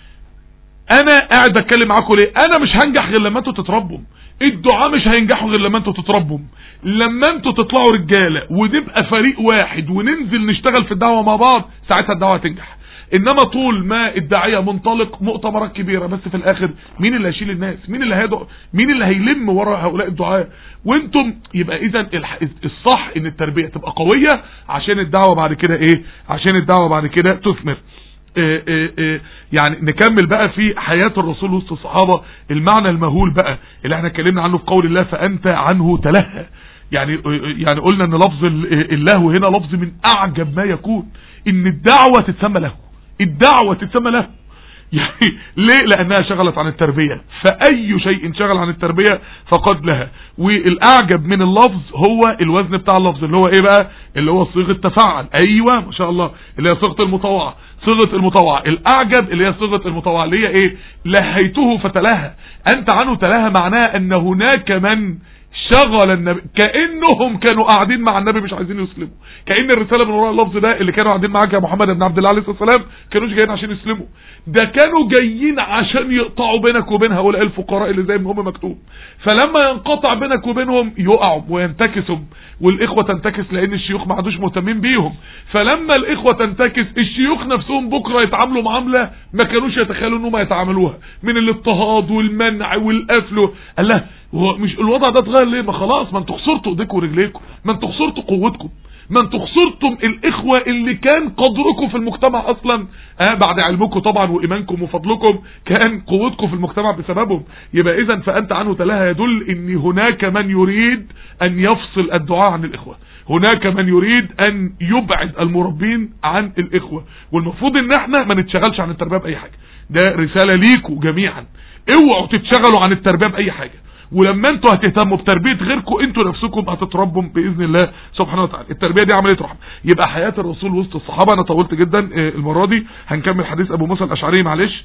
انا قاعد اتكلم معاكم ليه انا مش هنجح غير لما انتوا تتربوا الدعاء مش هينجحوا غير لما انتوا تتربوا لما انتوا تطلعوا رجاله ونبقى فريق واحد وننزل نشتغل في الدعوه مع بعض ساعتها الدعوه هتنجح انما طول ما الداعيه منطلق مؤتمرات كبيره بس في الاخر مين اللي هيشيل الناس مين اللي هيدعو مين اللي هيلم ورا هؤلاء الدعاء وانتم يبقى اذا الح- الصح ان التربيه تبقى قويه عشان الدعوه بعد كده ايه عشان الدعوه بعد كده تثمر إيه إيه إيه يعني نكمل بقى في حياة الرسول وسط الصحابة المعنى المهول بقى اللي احنا اتكلمنا عنه في قول الله فأنت عنه تلهى يعني يعني قلنا ان لفظ ال- اللهو هنا لفظ من اعجب ما يكون ان الدعوة تتسمى له الدعوة تتسمى له يعني ليه لانها شغلت عن التربية فاي شيء شغل عن التربية فقد لها والاعجب من اللفظ هو الوزن بتاع اللفظ اللي هو ايه بقى اللي هو صيغة تفعل ايوه ما شاء الله اللي هي صيغة المطوعة صيغة المطوعة الاعجب اللي هي صيغة المطوعة اللي هي ايه لهيته فتلهى انت عنه تلهى معناها ان هناك من شغل النبي كانهم كانوا قاعدين مع النبي مش عايزين يسلموا كان الرساله من وراء اللفظ ده اللي كانوا قاعدين معاك يا محمد بن عبد الله عليه الصلاه والسلام كانوش جايين عشان يسلموا ده كانوا جايين عشان يقطعوا بينك وبين هؤلاء الفقراء اللي زي ما هم مكتوب فلما ينقطع بينك وبينهم يقعوا وينتكسوا والاخوه تنتكس لان الشيوخ ما عادوش مهتمين بيهم فلما الاخوه تنتكس الشيوخ نفسهم بكره يتعاملوا معامله ما كانوش يتخيلوا انهم يتعاملوها من الاضطهاد والمنع والقفل قال لا هو مش الوضع ده اتغير ليه ما خلاص ما انتوا خسرتوا ايديكم ورجليكم ما انتوا خسرتوا قوتكم ما انتوا خسرتم الاخوة اللي كان قدركم في المجتمع اصلا اه بعد علمكم طبعا وايمانكم وفضلكم كان قوتكم في المجتمع بسببهم يبقى اذا فانت عنه تلاها يدل ان هناك من يريد ان يفصل الدعاء عن الاخوة هناك من يريد ان يبعد المربين عن الاخوة والمفروض ان احنا ما نتشغلش عن التربية باي حاجة ده رسالة ليكوا جميعا اوعوا تتشغلوا عن التربية باي حاجة ولما انتوا هتهتموا بتربية غيركم انتوا نفسكم هتتربوا بإذن الله سبحانه وتعالى التربية دي عملية رحمة يبقى حياة الرسول وسط الصحابة انا طولت جدا اه، المرة دي هنكمل حديث ابو موسى الاشعري معلش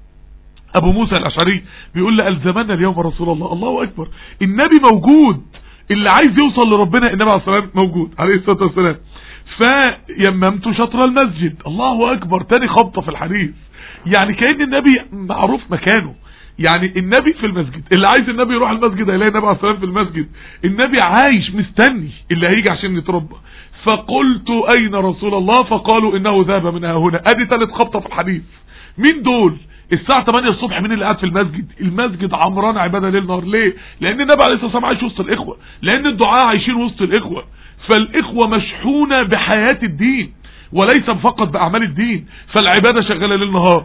ابو موسى الاشعري بيقول لألزمنا اليوم رسول الله الله اكبر النبي موجود اللي عايز يوصل لربنا النبي عليه الصلاة والسلام موجود عليه الصلاة والسلام فيممت شطر المسجد الله اكبر تاني خبطة في الحديث يعني كأن النبي معروف مكانه يعني النبي في المسجد اللي عايز النبي يروح المسجد هيلاقي النبي عليه الصلاه والسلام في المسجد النبي عايش مستني اللي هيجي عشان يتربى فقلت اين رسول الله فقالوا انه ذهب من ها هنا ادي ثالث خبطه في الحديث مين دول الساعة 8 الصبح مين اللي قاعد في المسجد المسجد عمران عبادة ليل نهار ليه لان النبي عليه الصلاة والسلام عايش وسط الاخوة لان الدعاء عايشين وسط الاخوة فالاخوة مشحونة بحياة الدين وليس فقط باعمال الدين فالعبادة شغالة ليل نهار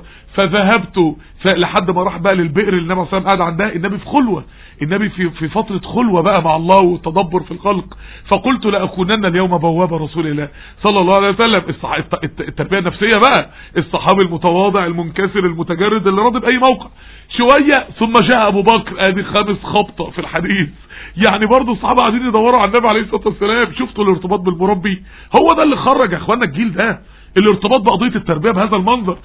فذهبت لحد ما راح بقى للبئر اللي النبي صلى الله عليه وسلم قاعد عندها النبي في خلوة النبي في في فترة خلوة بقى مع الله والتدبر في الخلق فقلت لأكونن اليوم بواب رسول الله صلى الله عليه وسلم الصح... الت- الت- التربية النفسية بقى الصحابي المتواضع المنكسر المتجرد اللي راضي بأي موقع شوية ثم جاء أبو بكر ادي خامس خبطة في الحديث يعني برضه الصحابة قاعدين يدوروا على النبي عليه الصلاة والسلام شفتوا الارتباط بالمربي هو ده اللي خرج يا اخوانا الجيل ده الارتباط بقضية التربية بهذا المنظر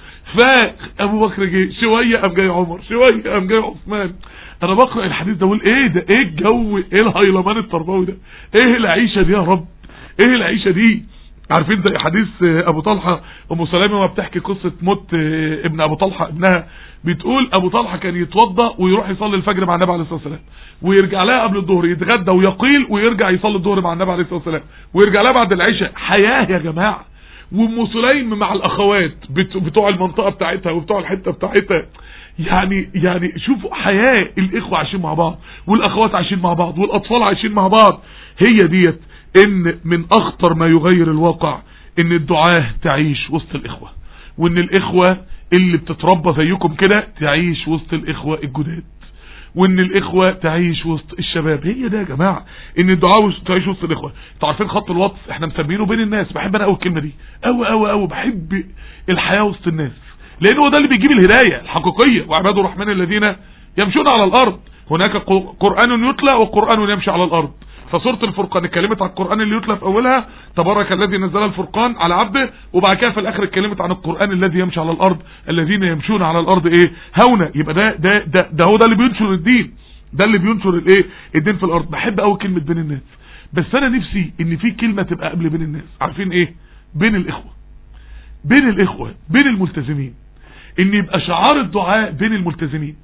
فابو بكر جه شوية قام جاي عمر شوية قام جاي عثمان انا بقرأ الحديث ده اقول ايه ده ايه الجو ايه الهيلمان التربوي ده ايه العيشة دي يا رب ايه العيشة دي عارفين زي حديث آه، ابو طلحة ام سلامة ما بتحكي قصة موت آه، ابن ابو طلحة ابنها بتقول ابو طلحة كان يتوضى ويروح يصلي الفجر مع النبي عليه الصلاة والسلام ويرجع لها قبل الظهر يتغدى ويقيل ويرجع يصلي الظهر مع النبي عليه الصلاة والسلام ويرجع لها بعد العشاء حياة يا جماعة وام سليم مع الاخوات بت- بتوع المنطقة بتاعتها وبتوع الحتة بتاعتها يعني يعني شوفوا حياة الاخوة عايشين مع بعض والاخوات عايشين مع بعض والاطفال عايشين مع بعض هي ديت ان من اخطر ما يغير الواقع ان الدعاة تعيش وسط الاخوة وان الاخوة اللي بتتربى زيكم كده تعيش وسط الاخوة الجداد وان الاخوة تعيش وسط الشباب هي ده يا جماعة ان الدعاء وس- تعيش وسط الاخوة انتوا عارفين خط الوصف احنا مسمينه بين الناس بحب انا قوي الكلمة دي قوي قوي قوي بحب الحياة وسط الناس لان هو ده اللي بيجيب الهداية الحقيقية وعباد الرحمن الذين يمشون على الارض هناك ق- قرآن يتلى وقرآن يمشي على الارض فسورة الفرقان اتكلمت عن القرآن اللي يتلى في اولها تبارك الذي نزل الفرقان على عبده وبعد كده في الاخر اتكلمت عن القرآن الذي يمشي على الارض الذين يمشون على الارض ايه هونا يبقى ده ده ده, ده هو ده اللي بينشر الدين ده اللي بينشر الايه الدين في الارض بحب قوي كلمة بين الناس بس انا نفسي ان في كلمة تبقى قبل بين الناس عارفين ايه بين الاخوة بين الاخوة بين الملتزمين ان يبقى شعار الدعاء بين الملتزمين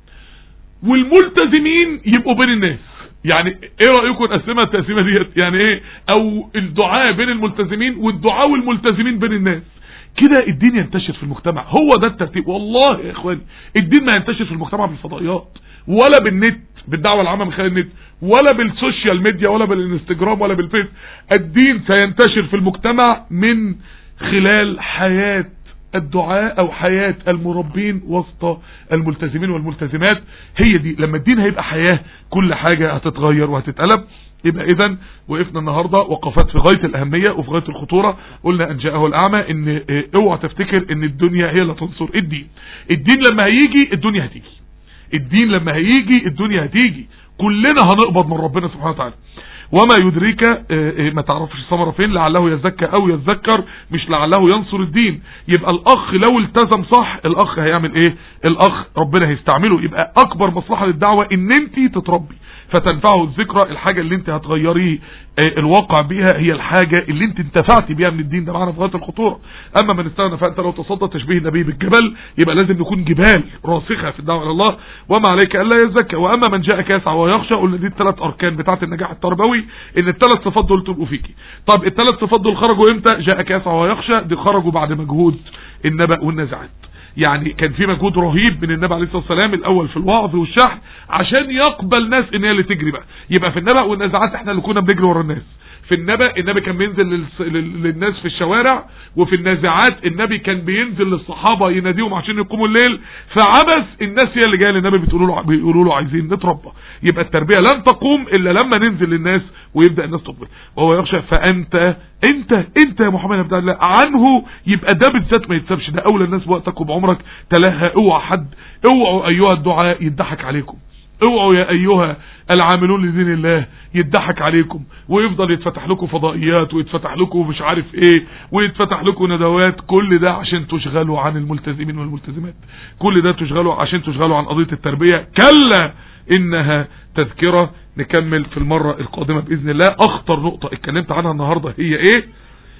والملتزمين يبقوا بين الناس يعني ايه رأيكم نقسمها التقسيمة ديت يعني ايه او الدعاء بين الملتزمين والدعاء والملتزمين بين الناس كده الدين ينتشر في المجتمع هو ده الترتيب والله يا اخواني الدين ما ينتشر في المجتمع بالفضائيات ولا بالنت بالدعوة العامة من خلال النت ولا بالسوشيال ميديا ولا بالانستجرام ولا بالفيس الدين سينتشر في المجتمع من خلال حياة الدعاء او حياة المربين وسط الملتزمين والملتزمات هي دي لما الدين هيبقى حياة كل حاجة هتتغير وهتتقلب يبقى اذا وقفنا النهاردة وقفات في غاية الاهمية وفي غاية الخطورة قلنا ان جاءه الاعمى ان اه، اوعى تفتكر ان الدنيا هي اللي تنصر الدين الدين لما هيجي الدنيا هتيجي الدين لما هيجي الدنيا هتيجي كلنا هنقبض من ربنا سبحانه وتعالى وما يدريك اه، اه، ما تعرفش الثمره فين لعله يزكى او يذكر مش لعله ينصر الدين يبقى الاخ لو التزم صح الاخ هيعمل ايه الاخ ربنا هيستعمله يبقى اكبر مصلحه للدعوه ان انت تتربي فتنفعه الذكرى الحاجه اللي انت هتغيريه اه، الواقع بيها هي الحاجه اللي انت انتفعتي بيها من الدين ده معنا في غايه الخطوره اما من استغنى فانت لو تصدى تشبيه النبي بالجبل يبقى لازم نكون جبال راسخه في الدعوه الى الله وما عليك الا يزكى واما من جاءك يسعى ويخشى قلنا دي الثلاث اركان بتاعه النجاح التربوي ان الثلاث صفات دول تبقوا فيكي طب الثلاث صفات دول خرجوا امتى جاءك يسعى ويخشى دي خرجوا بعد مجهود النبأ والنزعات يعني كان في مجهود رهيب من النبي عليه الصلاه والسلام الاول في الوعظ والشحن عشان يقبل ناس ان هي اللي تجري بقى يبقى في النبأ والنزعات احنا اللي كنا بنجري ورا الناس في النبأ النبي كان بينزل للس- لل- للناس في الشوارع وفي النازعات النبي كان بينزل للصحابة يناديهم عشان يقوموا الليل فعبس الناس هي اللي جايه للنبي بتقولوا له بيقولوا له عايزين نتربى يبقى التربية لن تقوم الا لما ننزل للناس ويبدأ الناس تقبل وهو يخشى فانت انت انت يا محمد بن عبد الله عنه يبقى ده بالذات ما يتسابش ده اولى الناس بوقتك وبعمرك تلاها اوعى حد اوعوا ايها الدعاء يضحك عليكم اوعوا يا ايها العاملون لدين الله يضحك عليكم ويفضل يتفتح لكم فضائيات ويتفتح لكم مش عارف ايه ويتفتح لكم ندوات كل ده عشان تشغلوا عن الملتزمين والملتزمات كل ده تشغلوا عشان تشغلوا عن قضية التربية كلا انها تذكرة نكمل في المرة القادمة بإذن الله اخطر نقطة اتكلمت عنها النهاردة هي ايه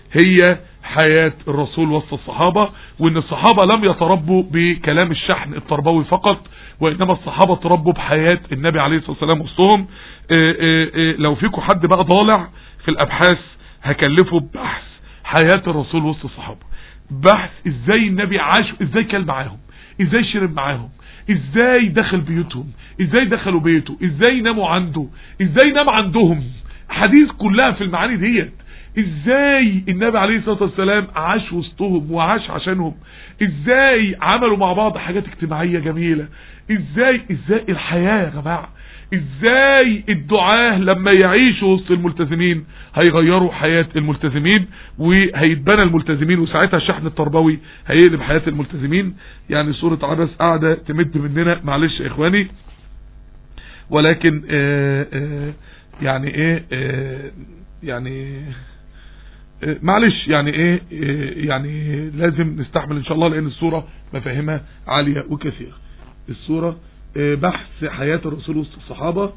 هي حياة الرسول وسط الصحابة وان الصحابة لم يتربوا بكلام الشحن التربوي فقط وانما الصحابة تربوا بحياة النبي عليه الصلاة والسلام وسطهم اه اه اه لو فيكم حد بقى ضالع في الابحاث هكلفه ببحث حياة الرسول وسط الصحابة بحث ازاي النبي عاش ازاي كان معاهم ازاي شرب معاهم ازاي دخل بيوتهم ازاي دخلوا بيته ازاي ناموا عنده ازاي نام عندهم حديث كلها في المعاني ديت ازاي النبي عليه الصلاة والسلام عاش وسطهم وعاش عشانهم ازاي عملوا مع بعض حاجات اجتماعية جميلة ازاي ازاي الحياة يا جماعة ازاي الدعاة لما يعيشوا وسط الملتزمين هيغيروا حياة الملتزمين وهيتبنى الملتزمين وساعتها الشحن التربوي هيقلب حياة الملتزمين يعني سورة عبس قاعدة تمد مننا معلش يا اخواني ولكن آآ آآ يعني ايه آآ يعني معلش يعني ايه يعني لازم نستحمل ان شاء الله لان الصورة مفاهيمها عالية وكثيرة الصورة بحث حياة الرسول وسط الصحابة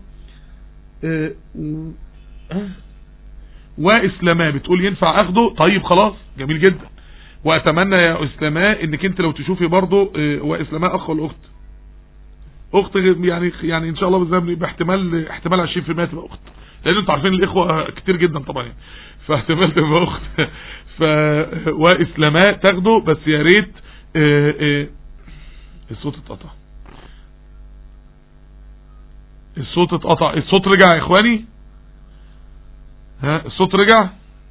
واسلاماه بتقول ينفع اخده طيب خلاص جميل جدا واتمنى يا اسلاماه انك انت لو تشوفي برضو واسلاماه اخ ولا اخت اخت يعني يعني ان شاء الله باذن باحتمال احتمال 20% تبقى اخت لان انتوا عارفين الاخوه كتير جدا طبعا يعني فاحتمال تبقى اخت ف واسلاماه تاخده بس يا ريت الصوت اتقطع الصوت اتقطع الصوت رجع يا اخواني ها الصوت رجع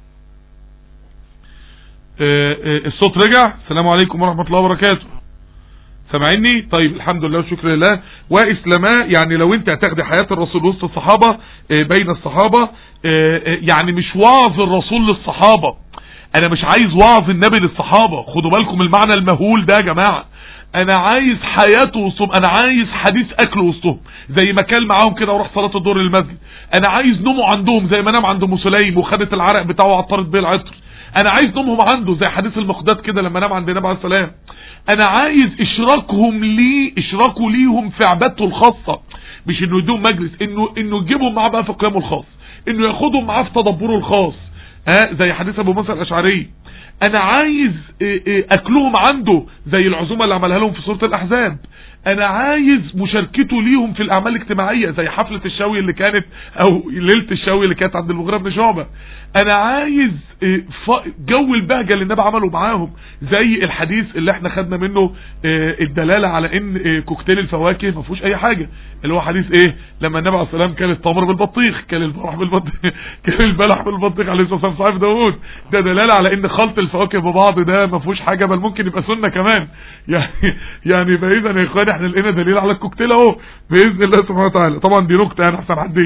اه اه الصوت رجع السلام عليكم ورحمة الله وبركاته سامعيني طيب الحمد لله والشكر لله واسلاماه يعني لو انت هتاخدي حياة الرسول وسط الصحابة اه بين الصحابة يعني مش وعظ الرسول للصحابة انا مش عايز وعظ النبي للصحابة خدوا بالكم المعنى المهول ده يا جماعة انا عايز حياته وسطهم انا عايز حديث اكل وسطهم زي ما كان معاهم كده وراح صلاة الظهر للمسجد انا عايز نومه عندهم زي ما نام عند ام سليم وخدت العرق بتاعه وعطرت بيه العطر انا عايز نومهم عنده زي حديث المقداد كده لما نام عند النبي عليه السلام انا عايز اشراكهم ليه اشراكوا ليهم في عبادته الخاصة مش انه يدوم مجلس انه انه يجيبهم معاه بقى في قيامه الخاص انه ياخدهم معاه في تدبره الخاص ها زي حديث ابو موسى الاشعري انا عايز اكلهم عنده زي العزومة اللي عملها لهم في سورة الاحزاب انا عايز مشاركته ليهم في الاعمال الاجتماعية زي حفلة الشوي اللي كانت او ليلة الشوي اللي كانت عند المغيرة بن شعبة انا عايز جو البهجة اللي النبي عمله معاهم زي الحديث اللي احنا خدنا منه الدلالة على ان كوكتيل الفواكه ما فيهوش اي حاجة اللي هو حديث ايه لما النبي عليه السلام كان التمر بالبطيخ كان البلح بالبطيخ كان البلح بالبطيخ عليه الصلاة والسلام صحيح داوود ده دلالة على ان خلط الفواكه ببعض ده ما فيهوش حاجة بل ممكن يبقى سنة كمان يعني يعني فاذا يا اخواني احنا لقينا دليل على الكوكتيل اهو باذن الله سبحانه وتعالى طبعا دي نكته يعني احسن حد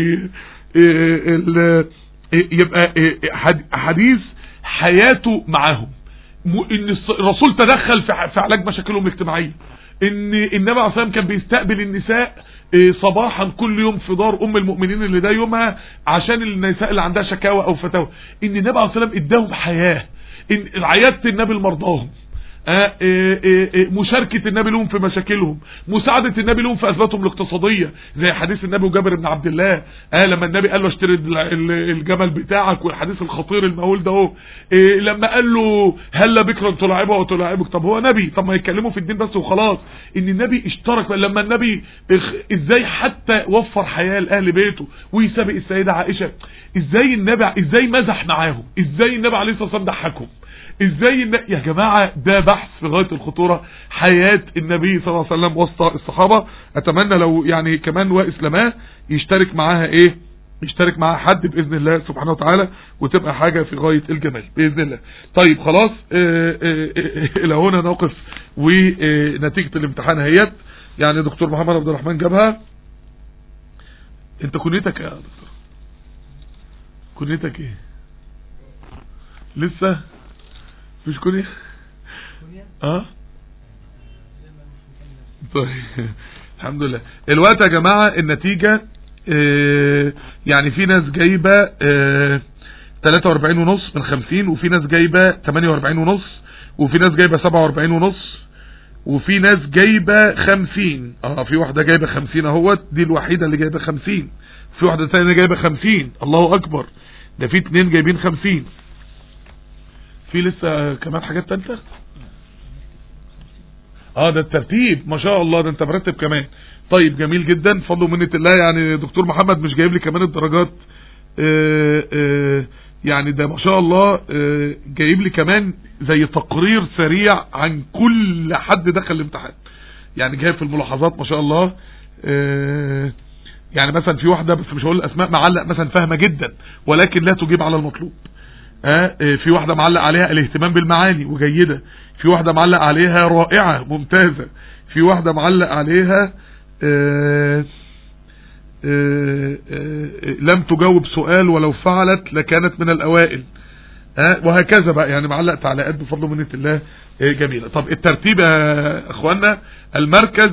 يبقى حديث حياته معاهم ان الرسول تدخل في علاج مشاكلهم الاجتماعيه ان النبي عليه الصلاه كان بيستقبل النساء صباحا كل يوم في دار ام المؤمنين اللي ده يومها عشان النساء اللي عندها شكاوى او فتاوى ان النبي عليه الصلاه اداهم حياه ان عياده النبي لمرضاهم آه آه آه مشاركة النبي لهم في مشاكلهم مساعدة النبي لهم في أزماتهم الاقتصادية زي حديث النبي وجابر بن عبد الله آه لما النبي قال له اشتري الجمل بتاعك والحديث الخطير المهول ده اهو لما قال له هلا بكرا تلاعبه او تلاعبك طب هو نبي طب ما يتكلموا في الدين بس وخلاص ان النبي اشترك لما النبي ازاي حتى وفر حياة لأهل بيته ويسابق السيدة عائشة ازاي النبي ازاي مزح معاهم ازاي النبي عليه الصلاة والسلام ضحكهم ازاي الن... يا جماعة ده بحث في غاية الخطورة حياة النبي صلى الله عليه وسلم وسط الصحابة اتمنى لو يعني كمان واسلاماه يشترك معاها ايه يشترك معاها حد باذن الله سبحانه وتعالى وتبقى حاجة في غاية الجمال باذن الله طيب خلاص اه اه اه الى هنا نقف ونتيجة الامتحان هيت يعني دكتور محمد عبد الرحمن جابها انت كنيتك يا دكتور كنيتك ايه لسه مش كونية اه طيب الحمد لله الوقت يا جماعة النتيجة اه يعني في ناس جايبة اه 43 ونص من 50 وفي ناس جايبة 48 ونص وفي ناس جايبة 47 ونص وفي ناس جايبة 50 اه في واحدة جايبة 50 اهوت دي الوحيدة اللي جايبة 50 في واحدة ثانية جايبة 50 الله اكبر ده في اتنين جايبين 50 في لسه كمان حاجات تالتة اه ده الترتيب ما شاء الله ده انت مرتب كمان طيب جميل جدا فضل ومنة الله يعني دكتور محمد مش جايب لي كمان الدرجات آه آه يعني ده ما شاء الله آه جايب لي كمان زي تقرير سريع عن كل حد دخل الامتحان يعني جايب في الملاحظات ما شاء الله آه يعني مثلا في واحدة بس مش هقول الاسماء معلق مثلا فاهمة جدا ولكن لا تجيب على المطلوب آه في واحدة معلق عليها الاهتمام بالمعاني وجيدة في واحدة معلق عليها رائعة ممتازة في واحدة معلق عليها آه آه لم تجاوب سؤال ولو فعلت لكانت من الاوائل وهكذا بقى يعني معلق تعليقات بفضل منة الله جميلة طب الترتيب يا اخوانا المركز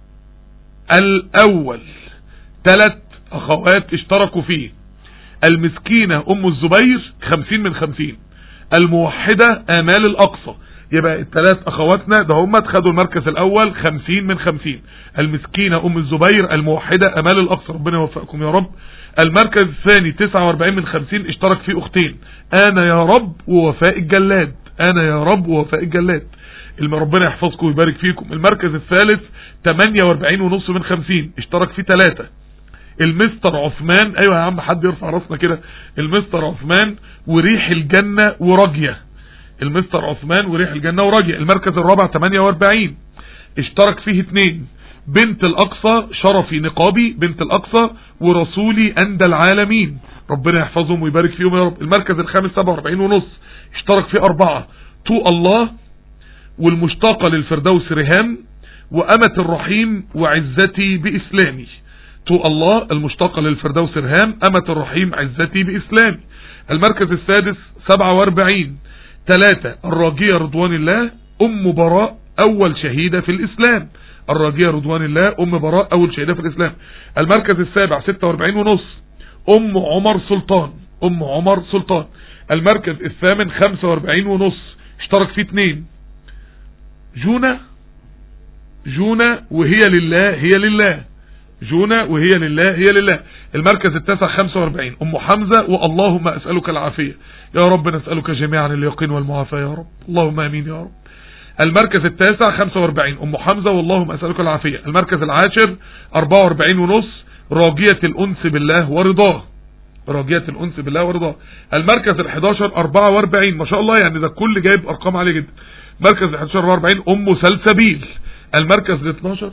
الاول ثلاث اخوات اشتركوا فيه المسكينة ام الزبير خمسين من خمسين الموحدة امال الاقصى يبقى الثلاث اخواتنا ده هم خدوا المركز الاول خمسين من خمسين المسكينة ام الزبير الموحدة امال الاقصى ربنا يوفقكم يا رب المركز الثاني تسعة واربعين من خمسين اشترك فيه اختين انا يا رب ووفاء الجلاد انا يا رب ووفاء الجلاد ربنا يحفظكم ويبارك فيكم المركز الثالث 48 ونص من 50 اشترك فيه ثلاثة المستر عثمان ايوه يا عم حد يرفع راسنا كده المستر عثمان وريح الجنة ورجية المستر عثمان وريح الجنة ورجية المركز الرابع 48 اشترك فيه اثنين بنت الاقصى شرفي نقابي بنت الاقصى ورسولي اندى العالمين ربنا يحفظهم ويبارك فيهم يا رب المركز الخامس 47 ونص اشترك فيه اربعة تو الله والمشتاقة للفردوس رهام وأمة الرحيم وعزتي بإسلامي تو الله المشتاقة للفردوس رهام أمة الرحيم عزتي بإسلامي المركز السادس 47 ثلاثة الراجية رضوان الله أم براء أول شهيدة في الإسلام الراجية رضوان الله أم براء أول شهيدة في الإسلام المركز السابع 46 ونص أم عمر سلطان أم عمر سلطان المركز الثامن 45 ونص اشترك فيه اثنين جونة جونة وهي لله هي لله جونة وهي لله هي لله المركز التاسع 45 ام حمزة واللهم اسألك العافية يا رب نسألك جميعا اليقين والمعافاة يا رب اللهم امين يا رب المركز التاسع 45 ام حمزة واللهم اسألك العافية المركز العاشر 44 ونص راجية الانس بالله ورضاه راجية الانس بالله ورضاه المركز ال11 44 ما شاء الله يعني ده كل جايب ارقام عالية جدا مركز ال11 44 ام سلسبيل المركز ال12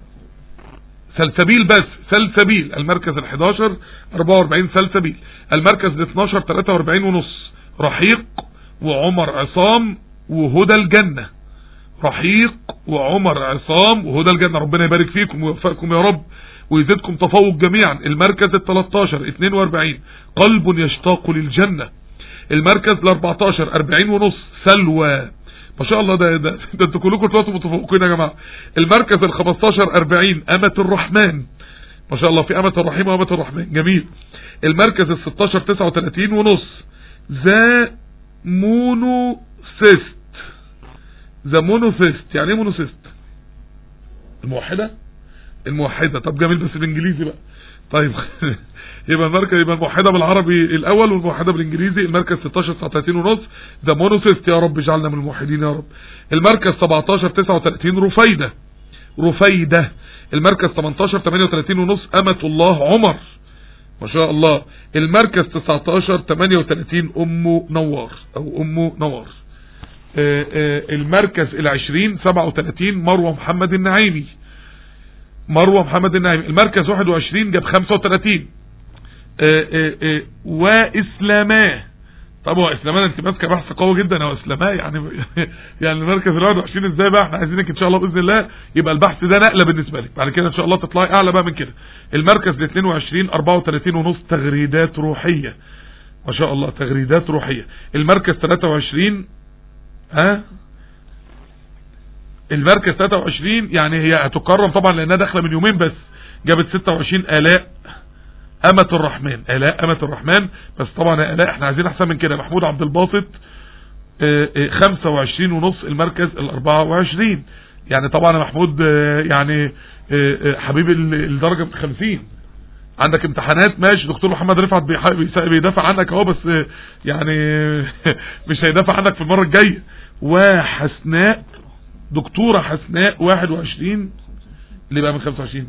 سلسبيل بس سلسبيل المركز ال11 44 سلسبيل المركز ال12 43 ونص رحيق وعمر عصام وهدى الجنة رحيق وعمر عصام وهدى الجنة ربنا يبارك فيكم ويوفقكم يا رب ويزيدكم تفوق جميعا المركز ال13 42 قلب يشتاق للجنة المركز ال14 40 ونص سلوى ما شاء الله ده ده, ده انتوا كلكم طلعتوا متفوقين يا جماعه المركز ال15 40 امة الرحمن ما شاء الله في امة الرحيم وامة الرحمن جميل المركز ال16 39 ونص ذا مونوسيست ذا مونوسيست يعني ايه مونوسيست الموحده الموحده طب جميل بس بالانجليزي بقى طيب يبقى المركز يبقى الموحدة بالعربي الاول والموحدة بالانجليزي المركز 16 39 ونص ده مونوسيست يا رب اجعلنا من الموحدين يا رب المركز 17 39 رفيدة رفيدة المركز 18 38 ونص امة الله عمر ما شاء الله المركز 19 38 ام نوار او ام نوار آآ آآ المركز العشرين 37 مروة محمد النعيمي مروة محمد النعيمي المركز 21 جاب 35 آآ آآ واسلاماه طب هو اسلاماه انت ماسكه بحث قوي جدا هو اسلاماه يعني يعني المركز ال 21 ازاي بقى احنا عايزينك ان شاء الله باذن الله يبقى البحث ده نقله بالنسبه لك بعد كده ان شاء الله تطلعي اعلى بقى من كده المركز ال 22 34 ونص تغريدات روحيه ما شاء الله تغريدات روحيه المركز 23 ها المركز 23 يعني هي هتكرم طبعا لانها داخله من يومين بس جابت 26 الاء أمة الرحمن آلاء أمة الرحمن بس طبعا آلاء احنا عايزين احسن من كده محمود عبد الباسط اه اه 25 ونص المركز ال 24 يعني طبعا محمود اه يعني حبيب الدرجة من 50 عندك امتحانات ماشي دكتور محمد رفعت بيح- بيس- بيدافع عنك اهو بس آه، يعني مش هيدافع عنك في المره الجايه وحسناء دكتوره حسناء 21 اللي بقى من 25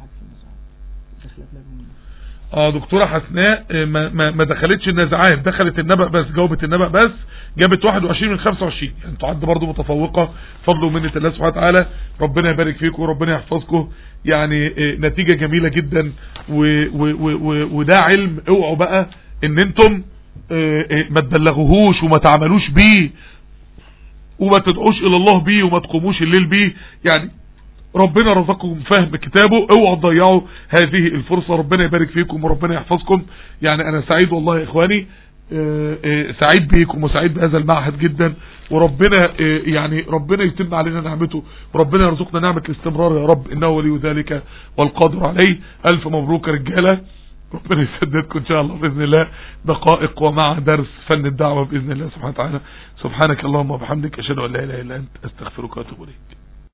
اه دكتورة حسناء آه، ما, ما, ما دخلتش النزعات دخلت النبأ بس جاوبت النبأ بس جابت 21 من 25 يعني تعد برضو متفوقة فضل ومنة الله سبحانه وتعالى ربنا يبارك فيكم وربنا يحفظكم يعني آه، نتيجة جميلة جدا و و و و وده علم اوعوا بقى ان انتم آه، آه، ما تبلغوهوش وما تعملوش بيه وما تدعوش الى الله بيه وما تقوموش الليل بيه يعني ربنا رزقكم فهم كتابه اوعوا تضيعوا هذه الفرصة ربنا يبارك فيكم وربنا يحفظكم يعني انا سعيد والله يا اخواني آه، آه، سعيد بيكم وسعيد بهذا المعهد جدا وربنا آه، يعني ربنا يتم علينا نعمته وربنا يرزقنا نعمة الاستمرار يا رب انه ولي ذلك والقادر عليه الف مبروك يا رجاله ربنا يسددكم ان شاء الله باذن الله دقائق ومع درس فن الدعوه باذن الله سبحانه وتعالى سبحانك اللهم وبحمدك اشهد ان لا اله الا انت استغفرك واتوب اليك